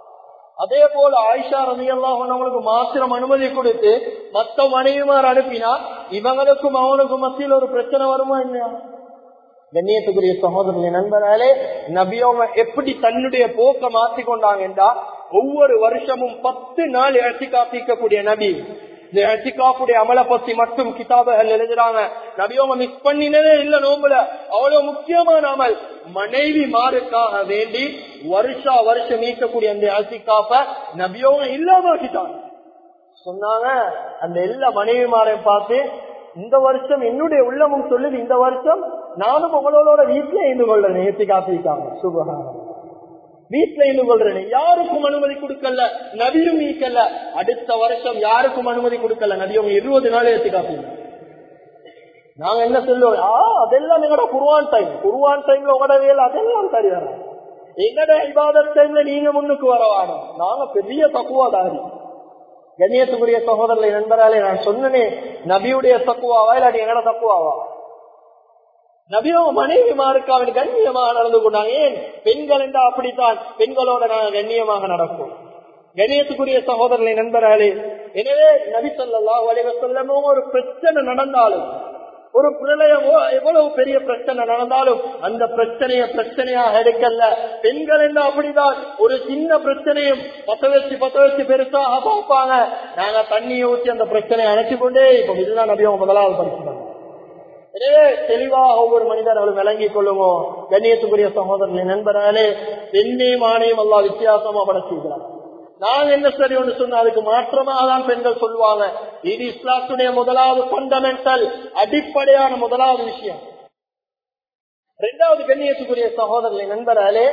அதே போல ஆயிஷா ரவி அவங்களுக்கு மாத்திரம் அனுமதி கொடுத்து மத்த மனைவிமார் அனுப்பினா இவங்களுக்கும் அவனுக்கும் மத்தியில் ஒரு பிரச்சனை வருமா இல்லையா கண்ணியத்துக்குரிய சகோதரர்களின் நண்பராலே நபியோங்க எப்படி தன்னுடைய போக்க மாத்தி கொண்டாங்கன்றா ஒவ்வொரு வருஷமும் பத்து நாள் இழச்சி காப்பிக்கக்கூடிய நபி இந்த இழச்சிக்காப்புடைய அமலை பத்தி மட்டும் கிதாபுகள் எழுதுறாங்க நபியோங்க மிஸ் பண்ணினதே இல்ல நோம்புல அவ்வளவு முக்கியமான அமல் மனைவி மாறுக்காக வேண்டி வருஷா வருஷம் நீக்கக்கூடிய அந்த இழச்சிக்காப்ப நபியோங்க இல்லாமக்கிட்டாங்க சொன்னாங்க அந்த எல்லா மனைவிமாரையும் பார்த்து இந்த வருஷம் என்னுடைய உள்ளமும் சொல்லுது இந்த வருஷம் நானும் உங்களோட வீட்டுல இருந்து கொள்றேன் ஏத்தி காப்பிக்காம சுபகாரம் வீட்டுல இருந்து கொள்றேன் யாருக்கும் அனுமதி கொடுக்கல நபியும் நீக்கல அடுத்த வருஷம் யாருக்கும் அனுமதி கொடுக்கல நபியும் இருபது நாள் ஏத்தி காப்பீங்க நாங்க என்ன சொல்லுவோம் ஆ அதெல்லாம் எங்கட குருவான் டைம் குருவான் டைம்ல உங்களோட வேலை அதெல்லாம் சரி வர எங்கட இபாதத் டைம்ல நீங்க முன்னுக்கு வர வேணும் நாங்க பெரிய தக்குவாதாரி கண்ணியத்துக்குரிய சகோதரர்களை நண்பராலே நான் சொன்னனே நபியுடைய தக்குவாவா இல்லாட்டி எங்கட தக்குவாவா நபியோ மனைவி மாறுக்காவின் கண்ணியமாக நடந்து கொண்டாங்க ஏன் பெண்கள் என்றா அப்படித்தான் பெண்களோட நாங்கள் கண்ணியமாக நடப்போம் கண்ணியத்துக்குரிய சகோதரர்களை நண்பர்களே எனவே நபி சொல்லா வலிவ சொல்லமோ ஒரு பிரச்சனை நடந்தாலும் ஒரு பிரளயமோ எவ்வளவு பெரிய பிரச்சனை நடந்தாலும் அந்த பிரச்சனைய பிரச்சனையாக எடுக்கல பெண்கள் என்ன அப்படிதான் ஒரு சின்ன பிரச்சனையும் பத்த வச்சு பத்த வச்சு பெருசாக பார்ப்பாங்க நாங்க தண்ணியை ஊற்றி அந்த பிரச்சனையை அணைச்சு கொண்டே இப்போ இதுதான் நபியும் முதலாவது படிச்சுட்டாங்க எனவே தெளிவாக ஒவ்வொரு மனிதர் அவள் விளங்கிக் கொள்ளுமோ கண்ணியத்துக்குரிய சகோதரனை நண்பர்களே பெண்ணையும் ஆணையும் அல்லா வித்தியாசமா படைச்சிருக்கிறார் நான் என்ன சரி ஒன்று சொன்ன அதுக்கு மாற்றமாக தான் பெண்கள் சொல்லுவாங்க இது இஸ்லாத்துடைய முதலாவது பண்டமெண்டல் அடிப்படையான முதலாவது விஷயம் இரண்டாவது கண்ணியத்துக்குரிய சகோதரனை நண்பர்களே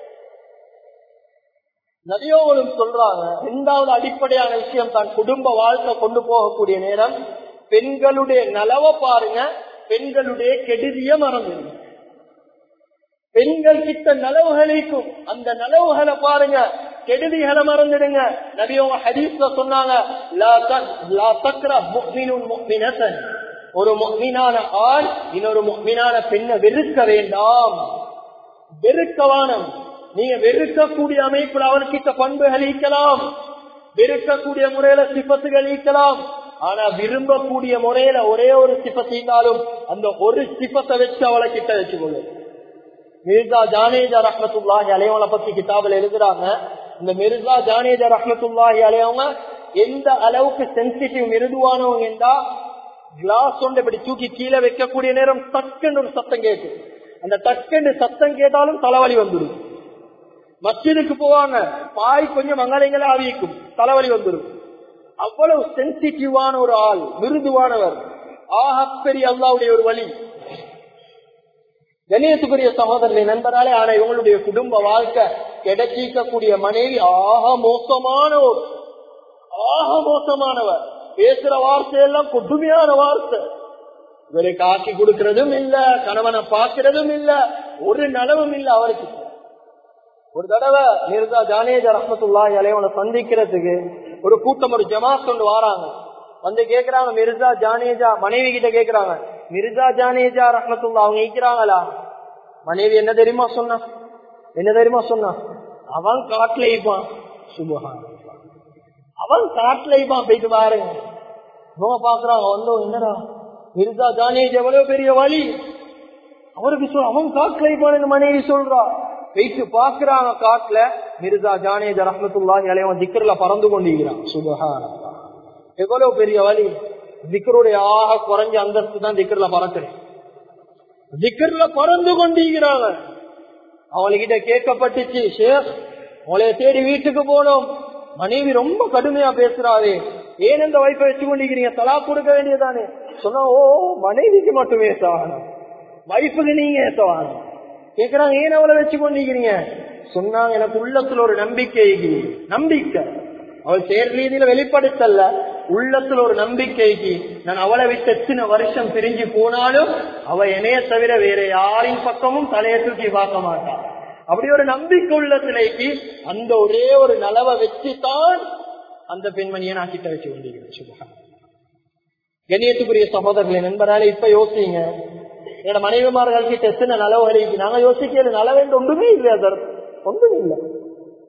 நதியோகளும் சொல்றாங்க இரண்டாவது அடிப்படையான விஷயம் தான் குடும்ப வாழ்க்கை கொண்டு போகக்கூடிய நேரம் பெண்களுடைய நலவை பாருங்க பெண்களுடைய கெடுதிய மறந்துடுங்க பெண்கள் கிட்ட நலவுகளுக்கும் அந்த நலவுகளை பாருங்க கெடுதிகளை மறந்துடுங்க நபியோங்க ஹதீஸ்ல சொன்னாங்க ஒரு முக்மீனான ஆண் இன்னொரு முக்மீனான பெண்ணை வெறுக்க வேண்டாம் வெறுக்கவானம் நீங்க வெறுக்கக்கூடிய அமைப்பில் அவர்கிட்ட பண்புகள் ஈக்கலாம் வெறுக்கக்கூடிய முறையில சிப்பத்துகள் ஈக்கலாம் ஆனா விரும்பக்கூடிய முறையில ஒரே ஒரு சிப்பத்தீங்காலும் அந்த ஒரு சிப்பத்தை வச்சு அவளை கிட்ட வச்சுக்கொள்ளும் மிர்சா ஜானேஜா ரஹமத்துல்லாஹி அலையவங்களை பத்தி கிதாபில் எழுதுறாங்க இந்த மிர்சா ஜானேஜா ரஹமத்துல்லாஹி அலையவங்க எந்த அளவுக்கு சென்சிட்டிவ் மிருதுவானவங்க என்றா கிளாஸ் ஒன்று இப்படி தூக்கி கீழே வைக்கக்கூடிய நேரம் டக்குன்னு ஒரு சத்தம் கேட்கும் அந்த டக்குன்னு சத்தம் கேட்டாலும் தலைவலி வந்துடும் மஸ்ஜிதுக்கு போவாங்க பாய் கொஞ்சம் மங்களைங்களா ஆவிக்கும் தலைவலி வந்துடும் அவ்வளவு சென்சிட்டிவான ஒரு ஆள் மிருதுவானவர் ஆகப்பெரிய அல்லாவுடைய ஒரு வழி கணேசுக்குரிய சகோதரனை நண்பராலே ஆனா இவங்களுடைய குடும்ப வாழ்க்கை கிடைச்சிக்கக்கூடிய மனைவி ஆக மோசமானவர் ஆக மோசமானவர் பேசுற வார்த்தையெல்லாம் கொடுமையான வார்த்தை இவரை காக்கி கொடுக்கறதும் இல்ல கணவனை பார்க்கிறதும் இல்ல ஒரு நலவும் இல்ல அவருக்கு ஒரு தடவை மிர்சா ஜானேஜா ரஹமத்துல்லாஹி அலைவனை சந்திக்கிறதுக்கு ஒரு கூட்டம் ஒரு ஜமாத் கொண்டு வராங்க வந்து கேக்குறாங்க மிர்சா ஜானேஜா மனைவி கிட்ட கேக்குறாங்க மிர்சா ஜானேஜா ரஹமத்துல்லா அவங்க ஈக்கிறாங்களா மனைவி என்ன தெரியுமா சொன்னா என்ன தெரியுமா சொன்னா அவன் காட்டுல ஈப்பான் சுபஹான் அவன் காட்டுல ஈப்பான் போயிட்டு பாருங்க இவங்க பாக்குறாங்க வந்தோம் என்னடா மிர்சா ஜானேஜ் எவ்வளவு பெரிய வழி அவருக்கு சொல் அவன் காட்டுல ஈப்பான் மனைவி சொல்றா வைத்து பாக்குறாங்க காட்டுல மிர்சா ஜானேஜ் ரஹமத்துல்லாஹி அலைவன் திக்கர்ல பறந்து கொண்டிருக்கிறான் சுபஹான் எவ்வளவு பெரிய வழி திக்கருடைய ஆக குறைஞ்ச அந்தஸ்து தான் திக்கர்ல பறக்கிறேன் திக்கர்ல பறந்து கொண்டிருக்கிறாங்க அவங்ககிட்ட கேட்கப்பட்டுச்சு ஷேக் உங்களைய தேடி வீட்டுக்கு போனோம் மனைவி ரொம்ப கடுமையா பேசுறாரு ஏன் இந்த வைப்பை வச்சு கொண்டிருக்கிறீங்க தலா கொடுக்க வேண்டியதானே சொன்னா ஓ மனைவிக்கு மட்டுமே சவானம் வைப்புக்கு நீங்க சவானம் கேக்குறாங்க ஏன் அவளை வச்சு கொண்டிருக்கிறீங்க சொன்னாங்க எனக்கு உள்ளத்துல ஒரு நம்பிக்கை நம்பிக்கை அவள் செயல் ரீதியில வெளிப்படுத்தல உள்ளத்துல ஒரு நம்பிக்கைக்கு நான் அவளை விட்டு எத்தனை வருஷம் பிரிஞ்சு போனாலும் அவ என்னைய தவிர வேற யாரின் பக்கமும் தலையை தூக்கி பார்க்க மாட்டான் அப்படி ஒரு நம்பிக்கை உள்ளத்திலேக்கு அந்த ஒரே ஒரு நலவை வச்சுதான் அந்த பெண்மணியை நான் கிட்ட வச்சு கொண்டிருக்கிறேன் சுபகா கண்ணியத்துக்குரிய சகோதரர்களை நண்பரால இப்ப யோசிங்க என்னோட மனைவிமார்கள் கிட்ட எத்தனை நலவுகளுக்கு நாங்க யோசிக்கிறது நலவேண்டு ஒன்றுமே இல்லை அதர் ஒன்றும் இல்லை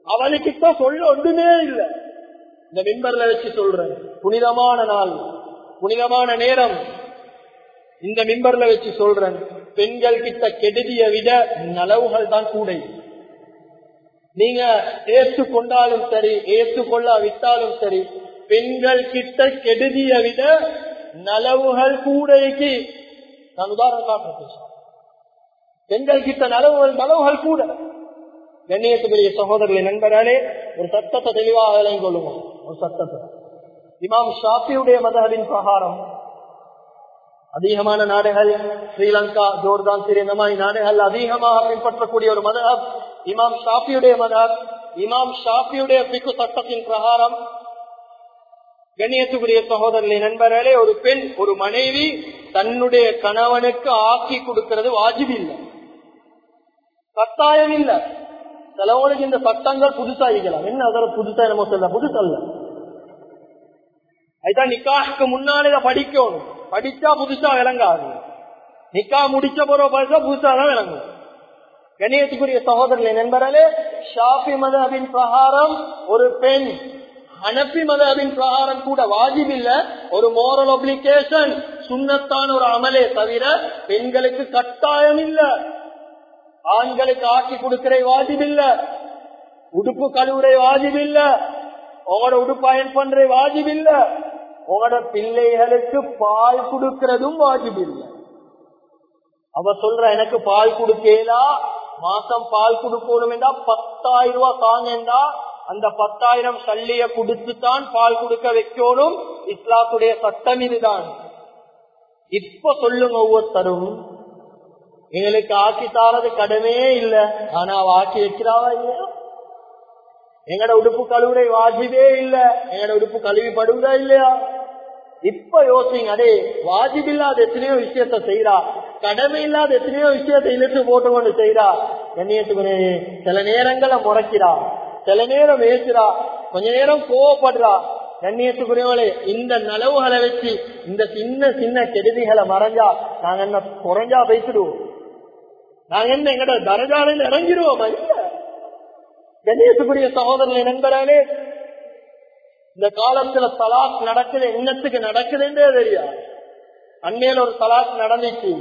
அவனுக்கிட்ட சொல்ல ஒன்றுமே இல்லை இந்த மிம்பர்ல வச்சு சொல்றேன் புனிதமான நாள் புனிதமான நேரம் இந்த மிம்பர்ல வச்சு சொல்றேன் பெண்கள் கிட்ட கெடுதியை விட நலவுகள் தான் கூட நீங்க ஏற்று கொண்டாலும் சரி ஏற்று கொள்ளாவிட்டாலும் சரி பெண்கள் கிட்ட கெடுதியை விட நலவுகள் கூடைக்கு நான் உதாரணம் காட்டுறேன் பெண்கள் கிட்ட நலவுகள் நலவுகள் கூட கண்ணியத்துக்குரிய சகோதரர்களை நண்பர்களே ஒரு சத்தத்தை தெளிவாக விளங்கிக் கொள்ளுவோம் ஒரு சத்தத்தை இமாம் ஷாஃபியுடைய மதகளின் பிரகாரம் அதிகமான நாடுகள் ஸ்ரீலங்கா ஜோர்தான் சிறிய இந்த மாதிரி நாடுகள் அதிகமாக பின்பற்றக்கூடிய ஒரு மதம் இமாம் ஷாஃபியுடைய மதம் இமாம் ஷாஃபியுடைய பிக்கு சட்டத்தின் பிரகாரம் கண்ணியத்துக்குரிய சகோதரர்களை நண்பர்களே ஒரு பெண் ஒரு மனைவி தன்னுடைய கணவனுக்கு ஆக்கி கொடுக்கிறது வாஜிப் இல்லை கட்டாயம் இல்லை சிலவங்களுக்கு இந்த சட்டங்கள் புதுசா இருக்கலாம் என்ன அதில் புதுசா நம்ம சொல்ல புதுசல்ல அதுதான் நிக்காஹுக்கு முன்னாலே இதை படிக்கணும் படிச்சா புதுசா விளங்காது நிக்கா முடிச்ச பிறகு படிச்சா புதுசா தான் விளங்கும் கணியத்துக்குரிய சகோதரர்களை நண்பர்களே ஷாஃபி மதபின் பிரகாரம் ஒரு பெண் அனப்பி மதபின் பிரகாரம் கூட வாஜிப் இல்ல ஒரு மோரல் அப்ளிகேஷன் சுண்ணத்தான ஒரு அமலே தவிர பெண்களுக்கு கட்டாயம் இல்ல ஆண்களுக்கு ஆக்கி கொடுக்கிற வாஜிப் இல்ல உடுப்பு கழுவுறை வாஜிப் இல்ல உங்களோட உடுப்பு அயன் பண்ற வாஜிப் இல்ல உங்களோட பிள்ளைகளுக்கு பால் கொடுக்கிறதும் வாஜிப் இல்ல அவ சொல்ற எனக்கு பால் கொடுக்கலா மாசம் பால் கொடுக்கணும் என்றா பத்தாயிரம் ரூபாய் தாங்கண்டா அந்த பத்தாயிரம் சல்லிய கொடுத்துதான் பால் கொடுக்க வைக்கணும் இஸ்லாத்துடைய சட்டம் இதுதான் இப்ப சொல்லுங்க ஒவ்வொருத்தரும் எங்களுக்கு ஆக்கி தாரது கடமையே இல்ல ஆனா அவ ஆக்கி வைக்கிறாவா இல்லையா எங்கட உடுப்பு கழுவுரை வாஜிபே இல்ல எங்கட உடுப்பு கழுவி படுவதா இல்லையா இப்ப யோசிங்க அடே வாஜிப் இல்லாத எத்தனையோ விஷயத்த செய்யறா கடமை இல்லாத எத்தனையோ விஷயத்தை இழுத்து போட்டு கொண்டு செய்யறா கண்ணியத்துக்கு சில நேரங்களை முறைக்கிறா சில நேரம் ஏசுறா கொஞ்ச நேரம் கோவப்படுறா கண்ணியத்துக்குரியவளே இந்த நலவுகளை வச்சு இந்த சின்ன சின்ன கெடுதிகளை மறைஞ்சா நாங்க என்ன குறைஞ்சா பேசிடுவோம் நாங்க என்ன எங்கட தரஜால இறங்கிடுவோம் இல்ல கண்ணியத்துக்குரிய சகோதரனை நண்பரானே இந்த காலத்துல தலாக் நடக்குது என்னத்துக்கு நடக்குதுன்றே தெரியாது அண்மையில ஒரு தலாக் நடந்துச்சு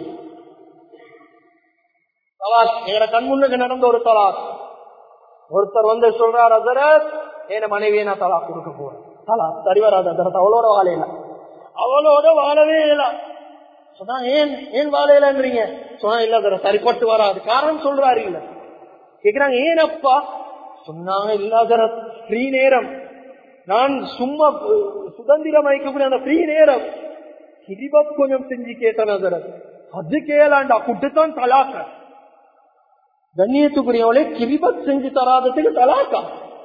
தலாக் எங்க கண்முன்னுக்கு நடந்த ஒரு தலாக் ஒருத்தர் வந்து சொல்றார் அதரத் என் மனைவியை நான் தலாக் கொடுக்க போறேன் தலாக் சரி வராது அதரத் அவளோட வாழையில அவளோட வாழவே இல்லை சொன்னா ஏன் ஏன் வாழையிலன்றீங்க சொன்னா இல்ல அதர சரிப்பட்டு வராது காரணம் சொல்றாரு இல்ல கேக்குறாங்க ஏன் அப்பா சொன்னாங்க இல்ல அதரத் ஃப்ரீ நேரம் நான் சும்மா சுதந்திரம் அளிக்கக்கூடிய அந்த ஃப்ரீ நேரம் கிரிபத் கொஞ்சம் செஞ்சு கேட்டேன் அதரத் அது கேளாண்டா குட்டுத்தான் தலாக்க கண்ணியத்துக்குரியவளே கிரிபத் செஞ்சு தராததுக்கு தலாக்கா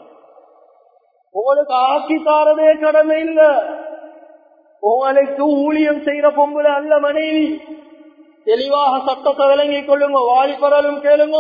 உங்களுக்கு ஆக்கி தாரதே கடமை இல்ல உங்களுக்கு ஊழியம் செய்யற பொம்புல அல்ல மனைவி தெளிவாக சட்டத்தை விளங்கிக் கொள்ளுங்க வாலிபரலும் கேளுங்க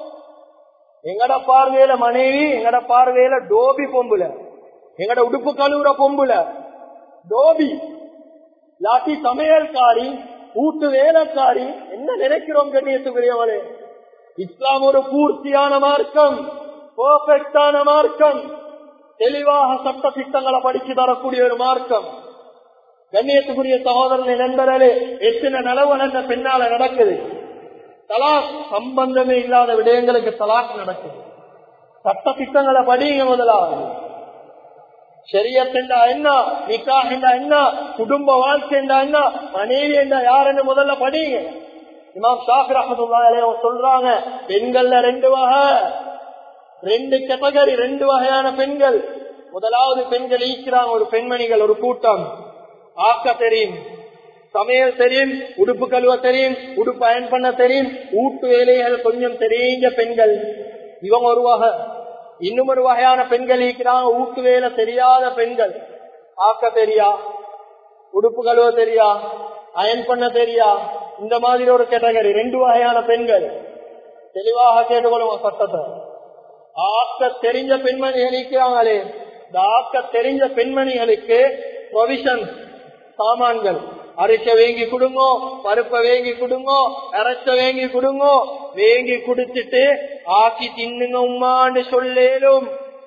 எங்கட பார்வையில மனைவி எங்கட பார்வையில டோபி பொம்புல எங்கட உடுப்பு கழுவுற பொம்புல டோபி லாட்டி சமையல்காரி கூட்டு வேலைக்காரி என்ன நினைக்கிறோம் கண்ணியத்துக்குரியவளே இஸ்லாம் ஒரு பூர்த்தியான மார்க்கம் பர்ஃபெக்டான மார்க்கம் தெளிவாக சட்ட திட்டங்களை படிச்சு தரக்கூடிய ஒரு மார்க்கம் கண்ணியத்துக்குரிய சகோதரனை நண்பர்களே எத்தனை நலவன் என்ற பின்னால நடக்குது தலாக் சம்பந்தமே இல்லாத விடயங்களுக்கு தலாக் நடக்குது சட்ட திட்டங்களை படிங்க முதலாவது ஷரியத்தெண்டா என்ன நிக்கா என்றா என்ன குடும்ப வாழ்க்கை என்றா என்ன மனைவி என்றா யார் என்று முதல்ல படிங்க இமாம் ஷாஃபி ரஹமத்துல்லா சொல்றாங்க பெண்கள்ல ரெண்டு வகை ரெண்டு கேட்டகரி ரெண்டு வகையான பெண்கள் முதலாவது பெண்கள் ஈக்கிறாங்க ஒரு பெண்மணிகள் ஒரு கூட்டம் ஆக்க தெரியும் சமையல் தெரியும் உடுப்பு கழுவ தெரியும் உடுப்பு அயன் பண்ண தெரியும் ஊட்டு வேலைகள் கொஞ்சம் தெரிஞ்ச பெண்கள் இவங்க ஒரு வகை இன்னும் ஒரு வகையான பெண்கள் இருக்கிறாங்க ஊட்டு வேலை தெரியாத பெண்கள் ஆக்க தெரியா உடுப்பு கழுவ தெரியா அயன் பண்ண தெரியா இந்த மாதிரி ஒரு கேட்டகரி ரெண்டு வகையான பெண்கள் தெளிவாக கேட்டுக்கொள்ளுவோம் சட்டத்தை ஆக்க தெரிஞ்ச பெண்மணிகள் இருக்கிறாங்களே இந்த ஆக்க தெரிஞ்ச பெண்மணிகளுக்கு ப்ரொவிஷன் சாமான்கள் அரிச வேங்கி கொடுங்கோ பருப்பை வேங்கி கொடுங்கோ அரைச்ச வேங்கி கொடுங்கோ வேங்கி குடுத்துட்டு ஆக்கி தின்னுங்க உமான்னு சொல்லேலும்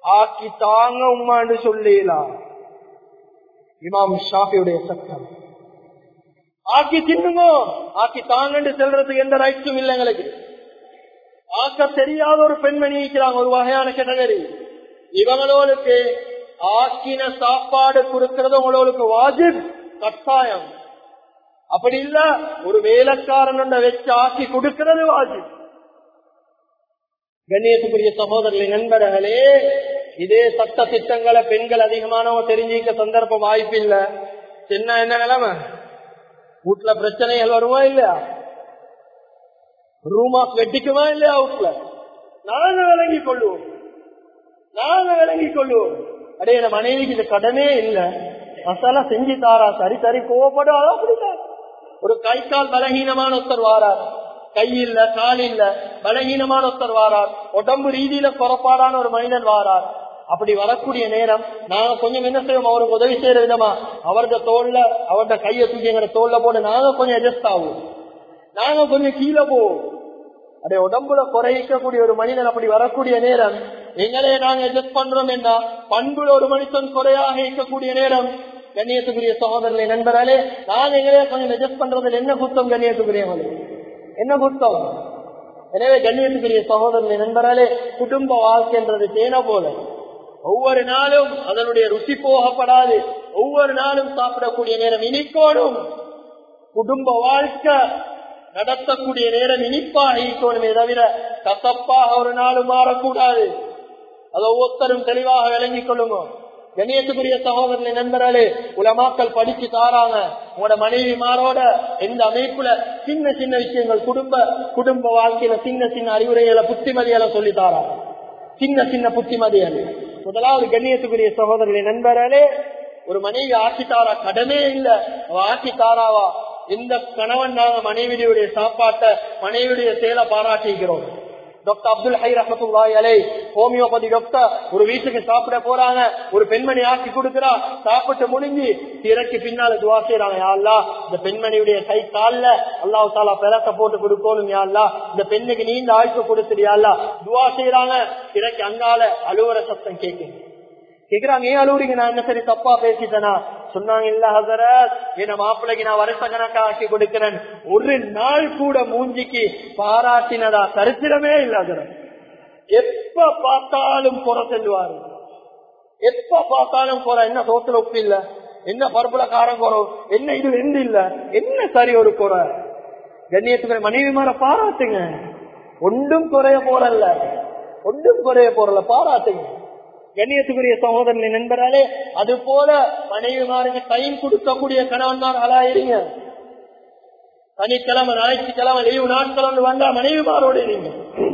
ஆக்கி தாங்க உம்மான்னு சொல்லலாம் இமாம் ஷாஃபியுடைய சட்டம் ஆக்கி தின்னுங்க ஆக்கி தாங்கன்னு செல்றதுக்கு எந்த ரைட்ஸும் இல்லை எங்களுக்கு ஆக்க தெரியாத ஒரு பெண்மணி இருக்கிறாங்க ஒரு வகையான கேட்டகரி இவங்களோளுக்கு ஆக்கின சாப்பாடு கொடுக்கறது உங்களோளுக்கு வாஜிப் கட்டாயம் அப்படி இல்ல ஒரு வேலைக்காரன் வச்சு ஆக்கி கொடுக்கிறது வாஜிப் கண்ணியத்துக்குரிய சகோதரர்களை நண்பர்களே இதே சட்ட திட்டங்களை பெண்கள் அதிகமானவங்க தெரிஞ்சுக்க சந்தர்ப்பம் வாய்ப்பு இல்ல சின்ன என்ன நிலைமை வீட்டுல பிரச்சனைகள் வருமா இல்லையா ரூமாஸ் வெட்டிக்குமா இல்லையா வீட்டுல நாங்க விளங்கி கொள்ளுவோம் நாங்க விளங்கி கொள்ளுவோம் அடே என் மனைவிக்கு இந்த கடனே இல்ல மசாலா செஞ்சு தாரா சரி சரி கோவப்படாத அப்படிங்க ஒரு கை கால் பலகீனமான ஒருத்தர் வாரார் கை இல்ல கால் இல்ல பலகீனமான ஒருத்தர் வாரார் உடம்பு ரீதியில குறப்பாடான ஒரு மனிதன் வாரார் அப்படி வரக்கூடிய நேரம் நாங்க கொஞ்சம் என்ன செய்வோம் அவருக்கு உதவி செய்யற விதமா அவரது தோல்ல அவரோட கையை தூக்கி எங்க தோல்ல போட்டு நாங்க கொஞ்சம் அட்ஜஸ்ட் ஆகும் நாங்க கொஞ்சம் கீழே போவோம் அதே உடம்புல குறைக்கக்கூடிய ஒரு மனிதன் அப்படி வரக்கூடிய நேரம் எங்களே நாங்க அட்ஜஸ்ட் பண்றோம் என்ன பண்புல ஒரு மனுஷன் குறையாக இருக்கக்கூடிய நேரம் கண்ணியத்துக்குரிய சகோதரர்களை நண்பராலே நான் எங்களே கொஞ்சம் அட்ஜஸ்ட் பண்றதுல என்ன குத்தம் கண்ணியத்துக்குரியவங்களுக்கு என்ன குத்தம் எனவே கண்ணியத்துக்குரிய சகோதரர்களை நண்பராலே குடும்ப வாழ்க்கைன்றது தேன போல ஒவ்வொரு நாளும் அதனுடைய ருசி போகப்படாது ஒவ்வொரு நாளும் சாப்பிடக்கூடிய நேரம் இனிக்கோடும் குடும்ப வாழ்க்கை நடத்தக்கூடிய நேரம் இனிப்பாக இருக்கணுமே தவிர கசப்பாக ஒரு நாளும் மாறக்கூடாது அதை ஒவ்வொருத்தரும் தெளிவாக விளங்கிக் கொள்ளுங்க கணியத்துக்குரிய சகோதரனை நண்பர்களே உலமாக்கள் படிச்சு தாராங்க உங்களோட மனைவி மாரோட எந்த அமைப்புல சின்ன சின்ன விஷயங்கள் குடும்ப குடும்ப வாழ்க்கையில சின்ன சின்ன அறிவுரைகளை புத்திமதிகளை சொல்லி தாராங்க சின்ன சின்ன புத்திமதிகள் முதலாவது கண்ணியத்துக்குரிய சகோதரர்களை நண்பர்களே ஒரு மனைவி ஆட்சித்தாரா கடமே இல்ல அவ ஆட்சித்தாராவா இந்த கணவன் நாங்க மனைவியுடைய சாப்பாட்டை மனைவியுடைய செயலை பாராட்டிக்கிறோம் டாக்டர் அப்துல் ஹை ரஹமத்துல்லாய் அலை ஹோமியோபதி டாக்டர் ஒரு வீட்டுக்கு சாப்பிட போறாங்க ஒரு பெண்மணி ஆக்கி கொடுக்கிறா சாப்பிட்டு முடிஞ்சு திரைக்கு பின்னால துவா செய்யறாங்க யாழ்லா இந்த பெண்மணியுடைய கை கால்ல அல்லாஹ் தாலா பிறக்க போட்டு கொடுக்கணும் யாழ்லா இந்த பெண்ணுக்கு நீண்ட ஆய்ப்பு கொடுத்துடியாள்லா துவா செய்யறாங்க திரைக்கு அங்கால அலுவல சத்தம் கேட்குது கேக்குறாங்க ஏன் அழுவுறீங்க நான் என்ன சரி தப்பா பேசிட்டேனா சொன்னாங்க இல்ல ஹசரத் என்ன மாப்பிள்ளைக்கு நான் வருஷ கணக்கா ஆக்கி கொடுக்கிறேன் ஒரு நாள் கூட மூஞ்சிக்கு பாராட்டினதா சரித்திரமே இல்ல ஹசரத் எப்ப பார்த்தாலும் குறை செல்வாரு எப்ப பார்த்தாலும் குறை என்ன சோத்துல உப்பு இல்ல என்ன பருப்புல காரம் குறை என்ன இது ரெண்டு இல்ல என்ன சரி ஒரு குறை கண்ணியத்துக்கு மனைவி மாற பாராட்டுங்க ஒன்றும் குறைய போறல்ல ஒன்றும் குறைய போறல பாராட்டுங்க கண்ணியத்துக்குரிய சகோதரனை நண்பராலே அது போல மனைவிமாருக்கு டைம் கொடுக்கக்கூடிய கணவன்மார் அலாயிருங்க சனிக்கிழமை ஞாயிற்றுக்கிழமை லீவு நாட்கள் வந்தா மனைவிமாரோட இருங்க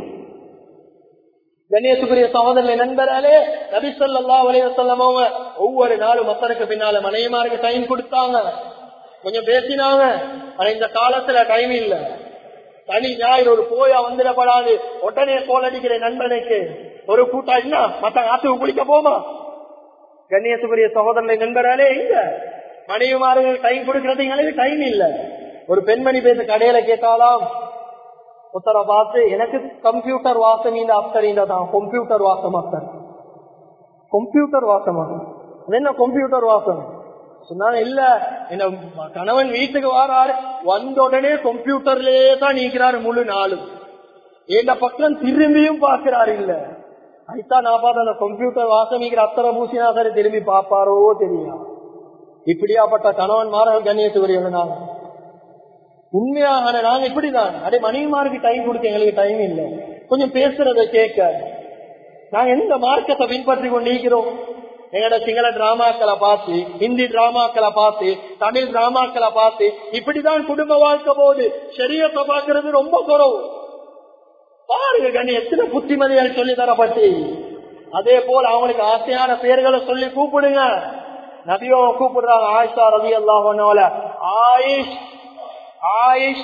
கண்ணியத்துக்குரிய சகோதரனை நண்பராலே நபிசல்லா வலைய சொல்லமாவ ஒவ்வொரு நாளும் மக்களுக்கு பின்னால மனைவிமாருக்கு டைம் கொடுத்தாங்க கொஞ்சம் பேசினாங்க ஆனா இந்த காலத்துல டைம் இல்ல தனி ஞாயிறு ஒரு போயா வந்துடப்படாது உடனே கோல் அடிக்கிற நண்பனுக்கு ஒரு கூட்டா என்ன மத்த ஆத்துக்கு குளிக்க போமா கண்ணியத்துக்குரிய சகோதரனை நண்பராலே இங்க மனைவிமார்கள் டைம் கொடுக்கறது எங்களுக்கு டைம் இல்ல ஒரு பெண்மணி பேச கடையில கேட்டாலாம் உத்தர பார்த்து எனக்கு கம்ப்யூட்டர் வாசம் இந்த அப்தர் தான் கம்ப்யூட்டர் வாசம் அப்தர் கம்ப்யூட்டர் வாசமா அது என்ன கம்ப்யூட்டர் வாசம் சொன்னாங்க இல்ல என்ன கணவன் வீட்டுக்கு வாராரு வந்த உடனே கம்ப்யூட்டர்லயே தான் நீக்கிறாரு முழு நாளும் எந்த பக்கம் திரும்பியும் பாக்குறாரு இல்ல அதுதான் நான் பார்த்த அந்த கம்ப்யூட்டர் வாசமிக்கிற அத்தனை பூசினா சரி திரும்பி பாப்பாரோ தெரியும் இப்படியாப்பட்ட கணவன் மாற கண்ணியத்துக்குரியவங்க நாங்க உண்மையாக நாங்க இப்படிதான் அதே மனைவிமாருக்கு டைம் கொடுக்க எங்களுக்கு டைம் இல்லை கொஞ்சம் பேசுறத கேட்க நாங்க எந்த மார்க்கத்தை பின்பற்றி கொண்டிருக்கிறோம் எங்கட சிங்கள டிராமாக்களை பார்த்து ஹிந்தி டிராமாக்களை பார்த்து தமிழ் டிராமாக்களை பார்த்து இப்படிதான் குடும்ப வாழ்க்கை போகுது சரியத்தை பாக்குறது ரொம்ப குறவு பாருங்க கண்ணி எத்தனை புத்திமதிகள் சொல்லி தரப்பட்டு அதே போல அவங்களுக்கு ஆசையான பெயர்களை சொல்லி கூப்பிடுங்க நபியோ கூப்பிடுறாங்க ஆயிஷா ரவி அல்லாஹோல ஆயிஷ் ஆயிஷ்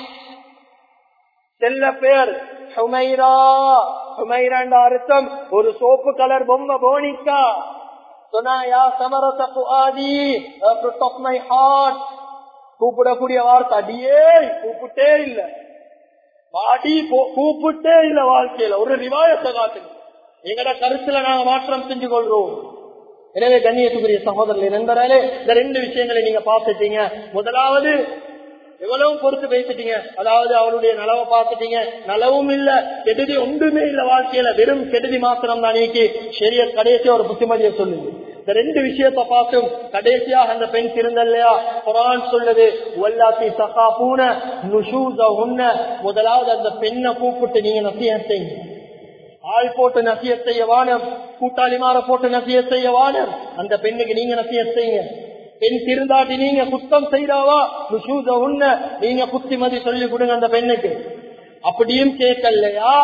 செல்ல பேர் சுமைரா சுமைராண்ட அர்த்தம் ஒரு சோப்பு கலர் பொம்மை போனிக்கா சொன்னா யா சமரச புஆதி ஆஃப் மை ஹார்ட் கூப்பிடக்கூடிய வார்த்தை அடியே கூப்பிட்டே இல்ல பாடி கூப்பிட்டே இல்ல வாழ்க்கையில ஒரு ரிவாயத்தை காட்டுங்க எங்கட கருத்துல நாங்க மாற்றம் செஞ்சு கொள்றோம் எனவே கண்ணியத்துக்குரிய சகோதரர்கள் நண்பராலே இந்த ரெண்டு விஷயங்களை நீங்க பார்த்துட்டீங்க முதலாவது எவ்வளவு பொறுத்து பேசிட்டீங்க அதாவது அவருடைய நலவை பார்த்துட்டீங்க நலவும் இல்ல கெடுதி ஒன்றுமே இல்ல வாழ்க்கையில வெறும் கெடுதி மாத்திரம் தான் நீக்கி சரிய கடைசியா ஒரு புத்திமதியை சொல்லுது இந்த ரெண்டு விஷயத்த பார்த்தும் கடைசியாக அந்த பெண் திருந்தல்லையா குரான் சொல்லுது வல்லாத்தி சகா பூன நுஷூச உன்ன முதலாவது அந்த பெண்ணை கூப்பிட்டு நீங்க நசியம் செய்யுங்க ஆள் போட்டு நசிய செய்ய வானம் கூட்டாளிமார போட்டு நசிய செய்ய வானம் அந்த பெண்ணுக்கு நீங்க நசிய செய்யுங்க பெண் திருந்தாட்டி நீங்க குத்தம் செய்தாவா நுஷூத உன்ன நீங்க புத்திமதி சொல்லி கொடுங்க அந்த பெண்ணுக்கு அப்படியும் கேட்கலையா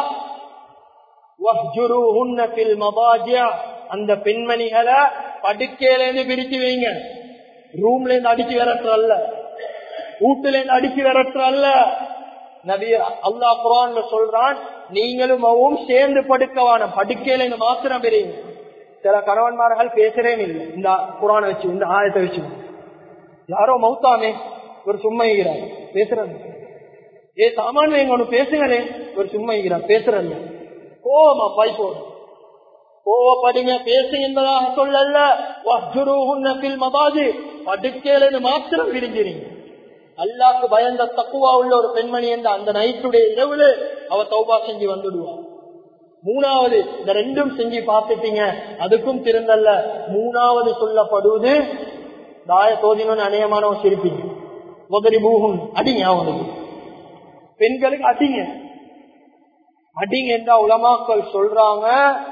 அந்த பெண்மணிகளை படுக்கையில இருந்து பிரிச்சு வைங்க ரூம்ல இருந்து அடிச்சு விரட்டுற அல்ல வீட்டுல இருந்து அடிச்சு விரட்டுற அல்ல நபி அல்லா குரான் சொல்றான் நீங்களும் அவவும் சேர்ந்து படுக்கவான படுக்கையில இருந்து மாத்திரம் பெரியங்க சில கணவன்மார்கள் பேசுறேன் இல்லை இந்த குரானை வச்சு இந்த ஆயத்தை வச்சு யாரோ மௌத்தாமே ஒரு சும்மா இருக்கிறார் பேசுறது ஏ சாமான் எங்க ஒண்ணு பேசுங்களே ஒரு சும்மா இருக்கிறார் பேசுறல்ல கோவமா பாய்ப்போ கோவப்படுங்க பேசுங்க என்பதாக சொல்லல மபாது படுக்கையில மாத்திரம் விரிஞ்சிருங்க அல்லாக்கு பயந்த தக்குவா உள்ள ஒரு பெண்மணி என்ற அந்த நைட்டுடைய இரவுல அவ தௌபா செஞ்சு வந்துடுவான் மூணாவது இந்த ரெண்டும் செஞ்சு பார்த்துட்டீங்க அதுக்கும் திருந்தல்ல மூணாவது சொல்லப்படுவது தாய தோதினு அநேகமானவன் சிரிப்பீங்க முதலி பூகும் அடிங்க அவனுக்கு பெண்களுக்கு அடிங்க அடிங்க என்றா உலமாக்கள் சொல்றாங்க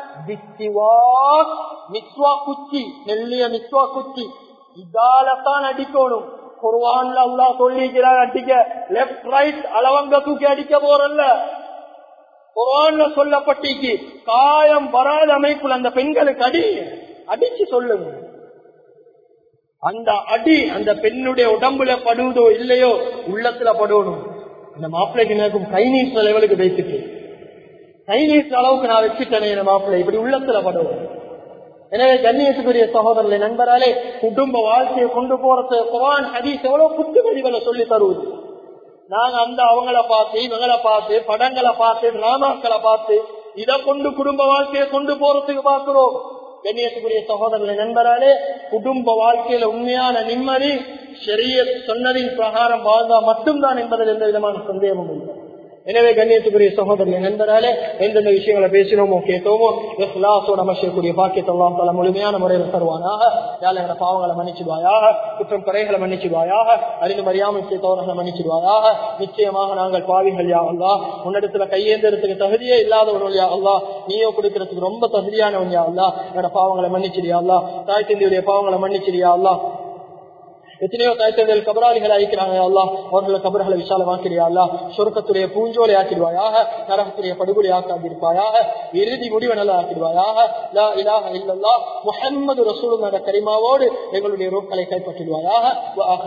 மிஸ்வா குச்சி நெல்லிய மிஸ்வா குச்சி இதாலத்தான் அடிக்கணும் குர்வான்ல அல்லா சொல்லிக்கிறார் அடிக்க லெப்ட் ரைட் அளவங்க தூக்கி அடிக்க போறல்ல குரான்ல சொல்லப்பட்டிக்கு காயம் வராத அமைப்புல அந்த பெண்களுக்கு அடி அடிச்சு சொல்லுங்க அந்த அடி அந்த பெண்ணுடைய உடம்புல படுவதோ இல்லையோ உள்ளத்துல படணும் அந்த மாப்பிள்ளைக்கு எனக்கும் கை நீட்ட லெவலுக்கு வைத்துட்டு கை நீட்ட அளவுக்கு நான் வச்சுட்டேனே என் மாப்பிள்ளை இப்படி உள்ளத்துல படுவோம் எனவே கண்ணியத்துக்குரிய சகோதரர்களை நண்பராலே குடும்ப வாழ்க்கையை கொண்டு போறது குரான் ஹதீஸ் எவ்வளவு புத்துமதிகளை சொல்லி தருவது நாங்க அந்த அவங்கள பார்த்து இவங்களை பார்த்து படங்களை பார்த்து டிராமாக்களை பார்த்து இதை கொண்டு குடும்ப வாழ்க்கையை கொண்டு போறதுக்கு பார்க்கிறோம் கண்ணியத்துக்குரிய சகோதரர்களை நண்பராலே குடும்ப வாழ்க்கையில உண்மையான நிம்மதி சரிய சொன்னதின் பிரகாரம் வாழ்ந்தா மட்டும்தான் என்பதில் எந்த விதமான சந்தேகமும் இல்லை எனவே கண்ணியத்துக்குரிய சகோதரிய நண்பராலே எந்தெந்த விஷயங்களை பேசினோமோ கேட்டோமோ இஸ்லாசோட அமைச்சக்கூடிய பாக்கியத்தெல்லாம் பல முழுமையான முறையில் தருவானாக யாழ் எங்களை பாவங்களை மன்னிச்சிடுவாயாக குற்றம் குறைகளை மன்னிச்சிடுவாயாக அறிந்து மறியாமல் செய்தவர்களை மன்னிச்சிடுவாயாக நிச்சயமாக நாங்கள் பாவிகள் யா அல்லா உன்னிடத்துல கையேந்திரத்துக்கு தகுதியே இல்லாதவர்கள் யா அல்லா நீயோ கொடுக்கறதுக்கு ரொம்ப தகுதியானவன் யா அல்லா என்னோட பாவங்களை மன்னிச்சிடியா அல்லா தாய் தந்தையுடைய பாவங்களை மன்னிச்சிடியா அல்லா எத்தனையோ தாய்த்தங்கள் கபராளிகள் அழைக்கிறாங்க அல்லா அவர்களை கபர்களை விசாலமாக்கிறியா அல்லா சொருக்கத்துடைய பூஞ்சோலை ஆக்கிடுவாயாக நரகத்துடைய படுகொலை ஆக்காதிருப்பாயாக இறுதி முடிவை நல்லா ஆக்கிடுவாயாக லா இலாஹ இல்லல்லா முஹம்மது ரசூல் கரிமாவோடு எங்களுடைய ரோக்களை கைப்பற்றிடுவாயாக